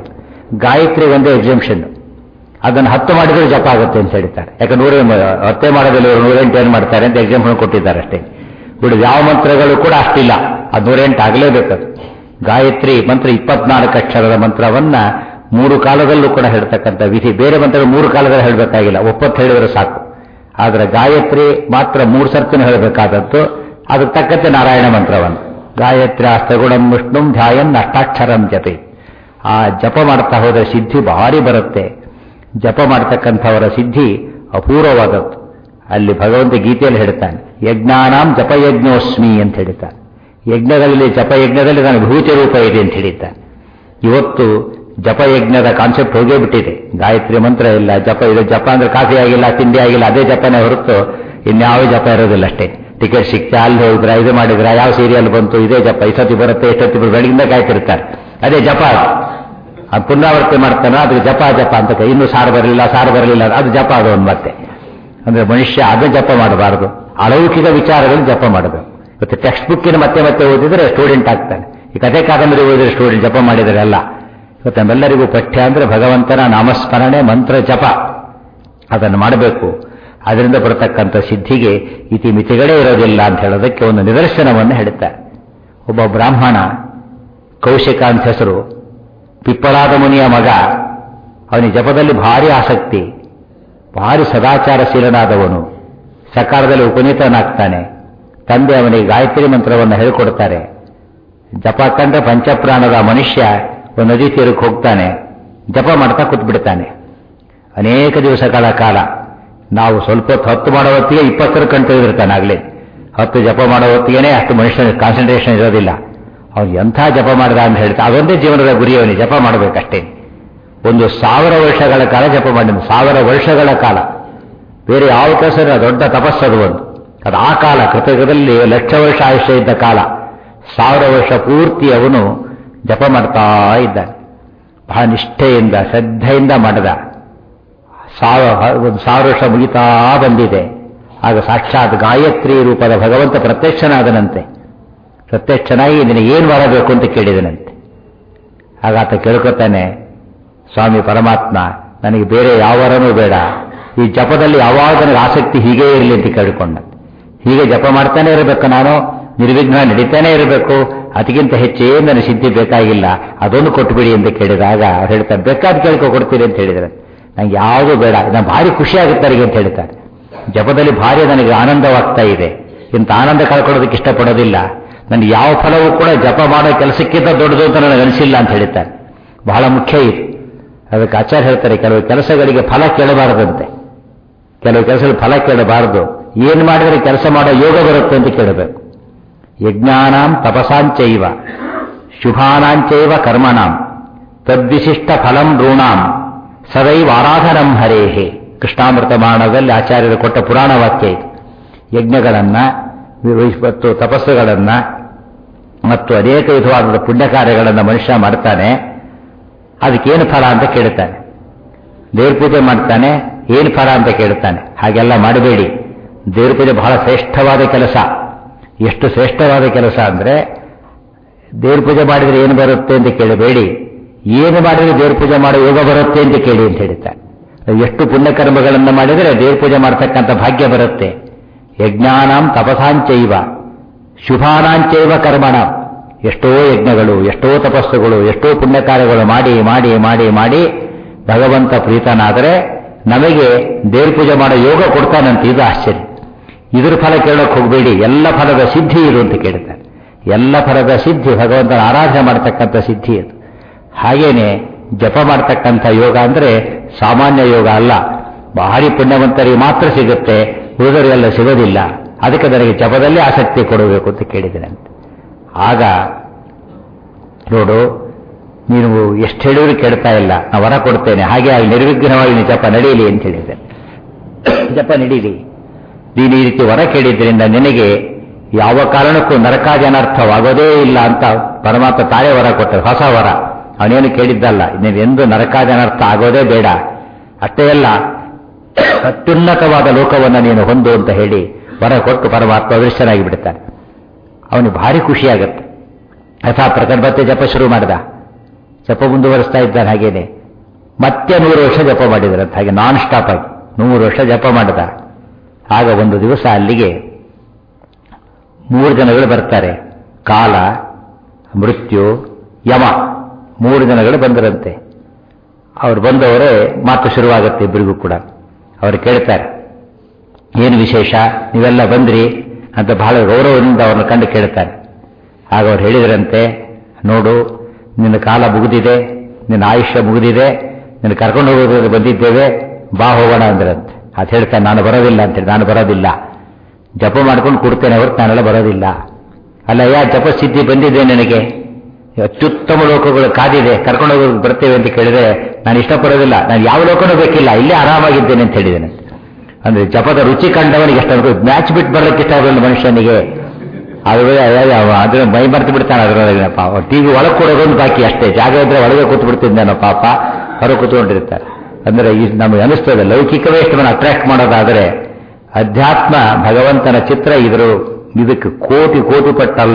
ಗಾಯತ್ರಿ ಒಂದೇ ಎಕ್ಸಿಬಿಷನ್ ಅದನ್ನು ಹತ್ತು ಮಾಡಿದ್ರೆ ಜಪ ಆಗುತ್ತೆ ಅಂತ ಹೇಳ್ತಾರೆ ಯಾಕೆ ನೂರ ಹತ್ತೆ ಮಾಡೋದಿಲ್ಲ ಇವರು ನೂರೆಂಟು ಏನು ಮಾಡ್ತಾರೆ ಅಂತ ಎಕ್ಸಾಂಪಲ್ ಕೊಟ್ಟಿದ್ದಾರೆ ಅಷ್ಟೇ ಬಿಡುದು ಯಾವ ಮಂತ್ರಗಳು ಕೂಡ ಅಷ್ಟಿಲ್ಲ ಅದು ನೂರೆಂಟು ಆಗಲೇಬೇಕು ಅದು ಗಾಯತ್ರಿ ಮಂತ್ರ ಇಪ್ಪತ್ನಾಲ್ಕು ಅಕ್ಷರದ ಮಂತ್ರವನ್ನ ಮೂರು ಕಾಲದಲ್ಲೂ ಕೂಡ ಹೇಳ್ತಕ್ಕಂಥ ವಿಧಿ ಬೇರೆ ಮಂತ್ರ ಮೂರು ಕಾಲದಲ್ಲಿ ಹೇಳಬೇಕಾಗಿಲ್ಲ ಒಪ್ಪತ್ತು ಹೇಳಿದ್ರೆ ಸಾಕು ಆದರೆ ಗಾಯತ್ರಿ ಮಾತ್ರ ಮೂರು ಸರ್ತಿನೂ ಹೇಳಬೇಕಾದದ್ದು ಅದಕ್ಕೆ ತಕ್ಕಂತೆ ನಾರಾಯಣ ಮಂತ್ರವನ್ನು ಗಾಯತ್ರಿ ಅಸ್ತಗುಣಂ ವಿಷ್ಣುಂ ಧ್ಯಾಯನ್ ಅಷ್ಟಾಕ್ಷರಂ ಜಪೆ ಆ ಜಪ ಮಾಡ್ತಾ ಹೋದರೆ ಸಿದ್ಧಿ ಭಾರಿ ಬರುತ್ತೆ ಜಪ ಮಾಡ್ತಕ್ಕಂಥವರ ಸಿದ್ಧಿ ಅಪೂರ್ವವಾದದ್ದು ಅಲ್ಲಿ ಭಗವಂತ ಗೀತೆಯಲ್ಲಿ ಹೇಳ್ತಾನೆ ಯಜ್ಞಾನಾಂ ಜಪಯಜ್ಞೋಸ್ಮಿ ಅಂತ ಹೇಳ್ತಾನೆ ಯಜ್ಞದಲ್ಲಿ ಜಪಯಜ್ಞದಲ್ಲಿ ನಾನು ಭೂತಿ ರೂಪ ಇದೆ ಅಂತ ಹೇಳಿದ್ದಾನೆ ಇವತ್ತು ಜಪಯಜ್ಞದ ಕಾನ್ಸೆಪ್ಟ್ ಹೋಗೇ ಬಿಟ್ಟಿದೆ ಗಾಯತ್ರಿ ಮಂತ್ರ ಇಲ್ಲ ಜಪ ಇದು ಜಪ ಅಂದ್ರೆ ಕಾಫಿ ಆಗಿಲ್ಲ ತಿಂಡಿ ಆಗಿಲ್ಲ ಅದೇ ಜಪನೇ ಹೊರತು ಇನ್ಯಾವ ಜಪ ಇರೋದಿಲ್ಲ ಅಷ್ಟೇ ಟಿಕೆಟ್ ಸಿಕ್ತಾ ಅಲ್ಲಿ ಹೋಗಿದ್ರ ಇದು ಮಾಡಿದ್ರ ಯಾವ ಸೀರಿಯಲ್ ಬಂತು ಇದೇ ಜಪ ಇಷ್ಟೊತ್ತಿ ಬರುತ್ತೆ ಇಷ್ಟೊತ್ತಿ ಬರುತ್ತೆ ಬೆಳಗಿಂದ ಕಾಯ್ತಿರ್ತಾರೆ ಅದೇ ಜಪ ಅದು ಅದು ಪುನರಾವರ್ತಿ ಮಾಡ್ತಾನೆ ಅದಕ್ಕೆ ಜಪ ಜಪ ಅಂತ ಕೈ ಇನ್ನೂ ಸಾರು ಬರಲಿಲ್ಲ ಸಾರು ಬರಲಿಲ್ಲ ಅದು ಜಪ ಅದು ಒಂದು ಮತ್ತೆ ಅಂದ್ರೆ ಮನುಷ್ಯ ಅದು ಜಪ ಮಾಡಬಾರದು ಅಲೌಕಿಕ ವಿಚಾರಗಳು ಜಪ ಮಾಡಬೇಕು ಇವತ್ತು ಟೆಕ್ಸ್ಟ್ ಬುಕ್ಕಿನ ಮತ್ತೆ ಮತ್ತೆ ಓದಿದ್ರೆ ಸ್ಟೂಡೆಂಟ್ ಆಗ್ತಾನೆ ಈ ಕಥೆ ಕಾದಂಬರಿ ಓದಿದ್ರೆ ಸ್ಟೂಡೆಂಟ್ ಜಪ ಮಾಡಿದರೆ ಅಲ್ಲ ಇವತ್ತು ನಮ್ಮೆಲ್ಲರಿಗೂ ಪಠ್ಯ ಅಂದ್ರೆ ಭಗವಂತನ ನಾಮಸ್ಮರಣೆ ಮಂತ್ರ ಜಪ ಅದನ್ನು ಮಾಡಬೇಕು ಅದರಿಂದ ಬರತಕ್ಕಂಥ ಸಿದ್ಧಿಗೆ ಇತಿ ಮಿತಿಗಳೇ ಇರೋದಿಲ್ಲ ಅಂತ ಹೇಳೋದಕ್ಕೆ ಒಂದು ನಿದರ್ಶನವನ್ನು ಹೇಳುತ್ತಾರೆ ಒಬ್ಬ ಬ್ರಾಹ್ಮಣ ಕೌಶಿಕ ಅಂತ ಹೆಸರು ಪಿಪ್ಪಲಾದ ಮುನಿಯ ಮಗ ಅವನಿಗೆ ಜಪದಲ್ಲಿ ಭಾರಿ ಆಸಕ್ತಿ ಭಾರಿ ಸದಾಚಾರಶೀಲನಾದವನು ಸಕಾಲದಲ್ಲಿ ಉಪನೀತನಾಗ್ತಾನೆ ತಂದೆ ಅವನಿಗೆ ಗಾಯತ್ರಿ ಮಂತ್ರವನ್ನು ಹೇಳಿಕೊಡ್ತಾರೆ ಜಪ ಕಂಡ್ರೆ ಪಂಚಪ್ರಾಣದ ಮನುಷ್ಯ ಒಂದು ನದಿ ತೀರಕ್ಕೆ ಹೋಗ್ತಾನೆ ಜಪ ಮಾಡ್ತಾ ಕೂತ್ಬಿಡ್ತಾನೆ ಅನೇಕ ದಿವಸಗಳ ಕಾಲ ನಾವು ಸ್ವಲ್ಪ ಹೊತ್ತು ಹತ್ತು ಮಾಡೋ ಹೊತ್ತಿಗೆ ಇಪ್ಪತ್ತರ ಕಂಟು ಇರ್ತಾನೆ ಆಗಲೇ ಹತ್ತು ಜಪ ಮಾಡೋ ಹೊತ್ತಿಗೆ ಅಷ್ಟು ಮನುಷ್ಯನ ಕಾನ್ಸಂಟ್ರೇಷನ್ ಇರೋದಿಲ್ಲ ಅವನು ಎಂಥ ಜಪ ಮಾಡಿದ ಅಂತ ಹೇಳ್ತಾ ಅದೊಂದೇ ಜೀವನದ ಗುರಿ ಅವನಿಗೆ ಜಪ ಮಾಡಬೇಕಷ್ಟೇ ಒಂದು ಸಾವಿರ ವರ್ಷಗಳ ಕಾಲ ಜಪ ಮಾಡಿದ ಸಾವಿರ ವರ್ಷಗಳ ಕಾಲ ಬೇರೆ ಯಾವ ಕೆಲಸ ದೊಡ್ಡ ತಪಸ್ಸದು ಒಂದು ಅದು ಆ ಕಾಲ ಕೃತಕದಲ್ಲಿ ಲಕ್ಷ ವರ್ಷ ಆಯುಷ್ಯ ಇದ್ದ ಕಾಲ ಸಾವಿರ ವರ್ಷ ಪೂರ್ತಿ ಅವನು ಜಪ ಮಾಡ್ತಾ ಇದ್ದಾನೆ ಬಹಳ ನಿಷ್ಠೆಯಿಂದ ಶ್ರದ್ಧೆಯಿಂದ ಮಾಡಿದ ಸಾವಿರ ಒಂದು ಸಾವಿರ ವರ್ಷ ಮುಗಿತಾ ಬಂದಿದೆ ಆಗ ಸಾಕ್ಷಾತ್ ಗಾಯತ್ರಿ ರೂಪದ ಭಗವಂತ ಪ್ರತ್ಯಕ್ಷನಾದನಂತೆ ಪ್ರತ್ಯಕ್ಷನಾಗಿ ನಿನಗೆ ಏನು ಮಾಡಬೇಕು ಅಂತ ಕೇಳಿದನಂತೆ ಆಗ ಆತ ಕೇಳ್ಕೊತಾನೆ ಸ್ವಾಮಿ ಪರಮಾತ್ಮ ನನಗೆ ಬೇರೆ ಯಾವರನೂ ಬೇಡ ಈ ಜಪದಲ್ಲಿ ಯಾವಾಗ ನನಗೆ ಆಸಕ್ತಿ ಹೀಗೇ ಇರಲಿ ಅಂತ ಕೇಳಿಕೊಂಡ ಹೀಗೆ ಜಪ ಮಾಡ್ತಾನೆ ಇರಬೇಕು ನಾನು ನಿರ್ವಿಘ್ನ ನಡೀತಾನೆ ಇರಬೇಕು ಅದಕ್ಕಿಂತ ಹೆಚ್ಚೇನು ನನಗೆ ಸಿದ್ಧಿ ಬೇಕಾಗಿಲ್ಲ ಅದೊಂದು ಕೊಟ್ಬಿಡಿ ಅಂತ ಕೇಳಿದಾಗ ಅವ್ರು ಹೇಳ್ತಾರೆ ಬೇಕಾದ ಕೇಳ್ಕೊ ಕೊಡ್ತೀರಿ ಅಂತ ಹೇಳಿದ್ರೆ ನಂಗೆ ಯಾವುದೂ ಬೇಡ ನಾನು ಭಾರಿ ಖುಷಿ ಆಗುತ್ತೆ ನನಗೆ ಅಂತ ಹೇಳ್ತಾರೆ ಜಪದಲ್ಲಿ ಭಾರಿ ನನಗೆ ಆನಂದವಾಗ್ತಾ ಇದೆ ಇಂಥ ಆನಂದ ಕಳ್ಕೊಳ್ಳೋದಕ್ಕೆ ಇಷ್ಟಪಡೋದಿಲ್ಲ ನನಗೆ ಯಾವ ಫಲವೂ ಕೂಡ ಜಪ ಮಾಡೋ ಕೆಲಸಕ್ಕಿಂತ ದೊಡ್ಡದು ಅಂತ ನನಗೆ ಅನಿಸಿಲ್ಲ ಅಂತ ಹೇಳ್ತಾರೆ ಬಹಳ ಮುಖ್ಯ ಇದು ಅದಕ್ಕೆ ಆಚಾರ್ಯ ಹೇಳ್ತಾರೆ ಕೆಲವು ಕೆಲಸಗಳಿಗೆ ಫಲ ಕೇಳಬಾರದಂತೆ ಕೆಲವು ಕೆಲಸಗಳು ಫಲ ಕೇಳಬಾರದು ಏನು ಮಾಡಿದರೆ ಕೆಲಸ ಮಾಡೋ ಯೋಗ ಬರುತ್ತೆ ಅಂತ ಕೇಳಬೇಕು ಯಜ್ಞಾನಾಂ ತಪಸಾಂಚೈವ ಶುಭಾನಾಂಚೈವ ಕರ್ಮಣಾಂ ತದ್ವಿಶಿಷ್ಟ ಫಲಂ ಋಣಾಂ ಸದೈವ ಆರಾಧನಂ ಹರೇಹೇ ಕೃಷ್ಣಾಮೃತ ಮಾನದಲ್ಲಿ ಆಚಾರ್ಯರು ಕೊಟ್ಟ ಪುರಾಣ ವಾಕ್ಯ ಇದು ಯಜ್ಞಗಳನ್ನ ಮತ್ತು ತಪಸ್ಸುಗಳನ್ನ ಮತ್ತು ಅನೇಕ ವಿಧವಾದ ಪುಣ್ಯ ಕಾರ್ಯಗಳನ್ನು ಮನುಷ್ಯ ಮಾಡ್ತಾನೆ ಅದಕ್ಕೇನು ಫಲ ಅಂತ ಕೇಳ್ತಾನೆ ದೇವ್ರ ಪೂಜೆ ಮಾಡ್ತಾನೆ ಏನು ಫಲ ಅಂತ ಕೇಳ್ತಾನೆ ಹಾಗೆಲ್ಲ ಮಾಡಬೇಡಿ ದೇವ್ರ ಪೂಜೆ ಬಹಳ ಶ್ರೇಷ್ಠವಾದ ಕೆಲಸ ಎಷ್ಟು ಶ್ರೇಷ್ಠವಾದ ಕೆಲಸ ಅಂದ್ರೆ ದೇವ್ರ ಪೂಜೆ ಮಾಡಿದ್ರೆ ಏನು ಬರುತ್ತೆ ಅಂತ ಕೇಳಬೇಡಿ ಏನು ಮಾಡಿದ್ರೆ ದೇವ್ರ ಪೂಜೆ ಮಾಡೋ ಯೋಗ ಬರುತ್ತೆ ಅಂತ ಕೇಳಿ ಅಂತ ಹೇಳ್ತಾರೆ ಎಷ್ಟು ಪುಣ್ಯಕರ್ಮಗಳನ್ನು ಮಾಡಿದರೆ ದೇವ್ರ ಪೂಜೆ ಮಾಡ್ತಕ್ಕಂಥ ಭಾಗ್ಯ ಬರುತ್ತೆ ಯಜ್ಞಾನಾಂ ತಪಸಾಂಚೈವ ಶುಭಾನಾಂಚೈವ ಕರ್ಮಣ ಎಷ್ಟೋ ಯಜ್ಞಗಳು ಎಷ್ಟೋ ತಪಸ್ಸುಗಳು ಎಷ್ಟೋ ಪುಣ್ಯ ಕಾರ್ಯಗಳು ಮಾಡಿ ಮಾಡಿ ಮಾಡಿ ಮಾಡಿ ಭಗವಂತ ಪ್ರೀತನಾದರೆ ನಮಗೆ ದೇವ್ರ ಪೂಜೆ ಮಾಡೋ ಯೋಗ ಕೊಡ್ತಾನಂತ ಇದು ಆಶ್ಚರ್ಯ ಇದ್ರ ಫಲ ಕೇಳೋಕೆ ಹೋಗಬೇಡಿ ಎಲ್ಲ ಫಲದ ಸಿದ್ಧಿ ಇದು ಅಂತ ಕೇಳ್ತಾರೆ ಎಲ್ಲ ಫಲದ ಸಿದ್ಧಿ ಭಗವಂತನ ಆರಾಧನೆ ಮಾಡ್ತಕ್ಕಂಥ ಸಿದ್ಧಿ ಅದು ಹಾಗೇನೆ ಜಪ ಮಾಡ್ತಕ್ಕಂಥ ಯೋಗ ಅಂದ್ರೆ ಸಾಮಾನ್ಯ ಯೋಗ ಅಲ್ಲ ಭಾರಿ ಪುಣ್ಯವಂತರಿಗೆ ಮಾತ್ರ ಸಿಗುತ್ತೆ ಉಳಿದವರಿಗೆಲ್ಲ ಸಿಗೋದಿಲ್ಲ ಅದಕ್ಕೆ ನನಗೆ ಜಪದಲ್ಲಿ ಆಸಕ್ತಿ ಕೊಡಬೇಕು ಅಂತ ಕೇಳಿದ್ದೇನಂತೆ ಆಗ ನೋಡು ನೀನು ಎಷ್ಟು ಹೇಳಿದ್ರು ಕೇಳ್ತಾ ಇಲ್ಲ ನಾನು ವರ ಕೊಡ್ತೇನೆ ಹಾಗೆ ಅಲ್ಲಿ ನಿರ್ವಿಘ್ನವಾಗಿ ನೀನು ಜಪ ನಡೀಲಿ ಅಂತ ಹೇಳಿದ್ದೆ ಜಪ ನಡೀಲಿ ನೀನು ಈ ರೀತಿ ವರ ಕೇಳಿದ್ರಿಂದ ನಿನಗೆ ಯಾವ ಕಾರಣಕ್ಕೂ ನರಕಾದಿ ಅನರ್ಥವಾಗೋದೇ ಇಲ್ಲ ಅಂತ ಪರಮಾತ್ಮ ತಾನೇ ವರ ಕೊಟ್ಟರು ಹೊಸ ವರ ಅವನೇನು ಕೇಳಿದ್ದಲ್ಲ ನೀನು ಎಂದು ನರಕಾದಿ ಅನರ್ಥ ಆಗೋದೇ ಬೇಡ ಅಷ್ಟೇ ಅಲ್ಲ ಅತ್ಯುನ್ನತವಾದ ಲೋಕವನ್ನು ನೀನು ಹೊಂದು ಅಂತ ಹೇಳಿ ವರ ಕೊಟ್ಟು ಪರಮಾತ್ಮ ಅದೃಶ್ಯನಾಗಿ ಬಿಡ್ತಾನೆ ಅವನಿಗೆ ಭಾರಿ ಖುಷಿಯಾಗತ್ತೆ ಯಥಾ ಪ್ರಕಟಬತ್ತೆ ಜಪ ಶುರು ಮಾಡಿದ ಜಪ ಮುಂದುವರಿಸ್ತಾ ಇದ್ದಾನೆ ಹಾಗೇನೆ ಮತ್ತೆ ನೂರು ವರ್ಷ ಜಪ ಮಾಡಿದ್ರಂತ ಹಾಗೆ ನಾನ್ ಸ್ಟಾಪ್ ಆಗಿ ನೂರು ವರ್ಷ ಜಪ ಮಾಡಿದ ಆಗ ಒಂದು ದಿವಸ ಅಲ್ಲಿಗೆ ಮೂರು ಜನಗಳು ಬರ್ತಾರೆ ಕಾಲ ಮೃತ್ಯು ಯಮ ಮೂರು ಜನಗಳು ಬಂದರಂತೆ ಅವ್ರು ಬಂದವರೇ ಮಾತು ಶುರುವಾಗುತ್ತೆ ಇಬ್ಬರಿಗೂ ಕೂಡ ಅವರು ಕೇಳ್ತಾರೆ ಏನು ವಿಶೇಷ ನೀವೆಲ್ಲ ಬಂದ್ರಿ ಅಂತ ಬಹಳ ಗೌರವದಿಂದ ಅವ್ರನ್ನ ಕಂಡು ಕೇಳ್ತಾರೆ ಆಗ ಅವ್ರು ಹೇಳಿದ್ರಂತೆ ನೋಡು ನಿನ್ನ ಕಾಲ ಮುಗಿದಿದೆ ನಿನ್ನ ಆಯುಷ್ಯ ಮುಗಿದಿದೆ ನಿನ್ನ ಕರ್ಕೊಂಡು ಹೋಗೋದಕ್ಕೆ ಬಂದಿದ್ದೇವೆ ಬಾ ಹೋಗೋಣ ಅಂದ್ರಂತೆ ಅದು ಹೇಳ್ತಾನೆ ನಾನು ಬರೋದಿಲ್ಲ ಅಂತೇಳಿ ನಾನು ಬರೋದಿಲ್ಲ ಜಪ ಮಾಡ್ಕೊಂಡು ಕೊಡ್ತೇನೆ ಹೊರತು ನಾನೆಲ್ಲ ಬರೋದಿಲ್ಲ ಅಲ್ಲ ಯಾ ಜಪ ಸಿದ್ಧಿ ಬಂದಿದೆ ನನಗೆ ಅತ್ಯುತ್ತಮ ಲೋಕಗಳು ಕಾದಿದೆ ಕರ್ಕೊಂಡು ಹೋಗೋದು ಬರ್ತೇವೆ ಅಂತ ಕೇಳಿದ್ರೆ ನಾನು ಇಷ್ಟಪಡೋದಿಲ್ಲ ನಾನು ಯಾವ ಲೋಕನೂ ಬೇಕಿಲ್ಲ ಇಲ್ಲೇ ಆರಾಮಾಗಿದ್ದೇನೆ ಅಂತ ಹೇಳಿದ್ದೇನೆ ಅಂದ್ರೆ ಜಪದ ರುಚಿ ಕಂಡವನಿಗೆ ಎಷ್ಟು ಮ್ಯಾಚ್ ಬಿಟ್ಟು ಬರಲಿಕ್ಕೆ ಇಷ್ಟ ಆಗಲ್ಲ ಮನುಷ್ಯನಿಗೆ ಅದು ಅದ್ರ ಮೈ ಮರ್ತು ಬಿಡ್ತಾನೆ ಅದರೊಳಗಿನಪ್ಪ ಟಿವಿ ಒಳಗೆ ಕೊಡೋದೊಂದು ಬಾಕಿ ಅಷ್ಟೇ ಜಾಗ ಇದ್ರೆ ಒಳಗೆ ಕೂತು ಬಿಡ್ತಿದ್ದಾನೋ ಪಾಪ ಹೊರಗೆ ಕೂತ್ಕೊಂಡಿರ್ತಾರೆ ಅಂದ್ರೆ ಈ ನಮಗೆ ಅನಿಸ್ತದೆ ಲೌಕಿಕವೇ ಇಷ್ಟವನ್ನು ಅಟ್ರಾಕ್ಟ್ ಮಾಡೋದಾದರೆ ಅಧ್ಯಾತ್ಮ ಭಗವಂತನ ಚಿತ್ರ ಇದ್ರ ಇದಕ್ಕೆ ಕೋಟಿ ಕೋಟಿ ಪಟ್ಟಲ್ಲ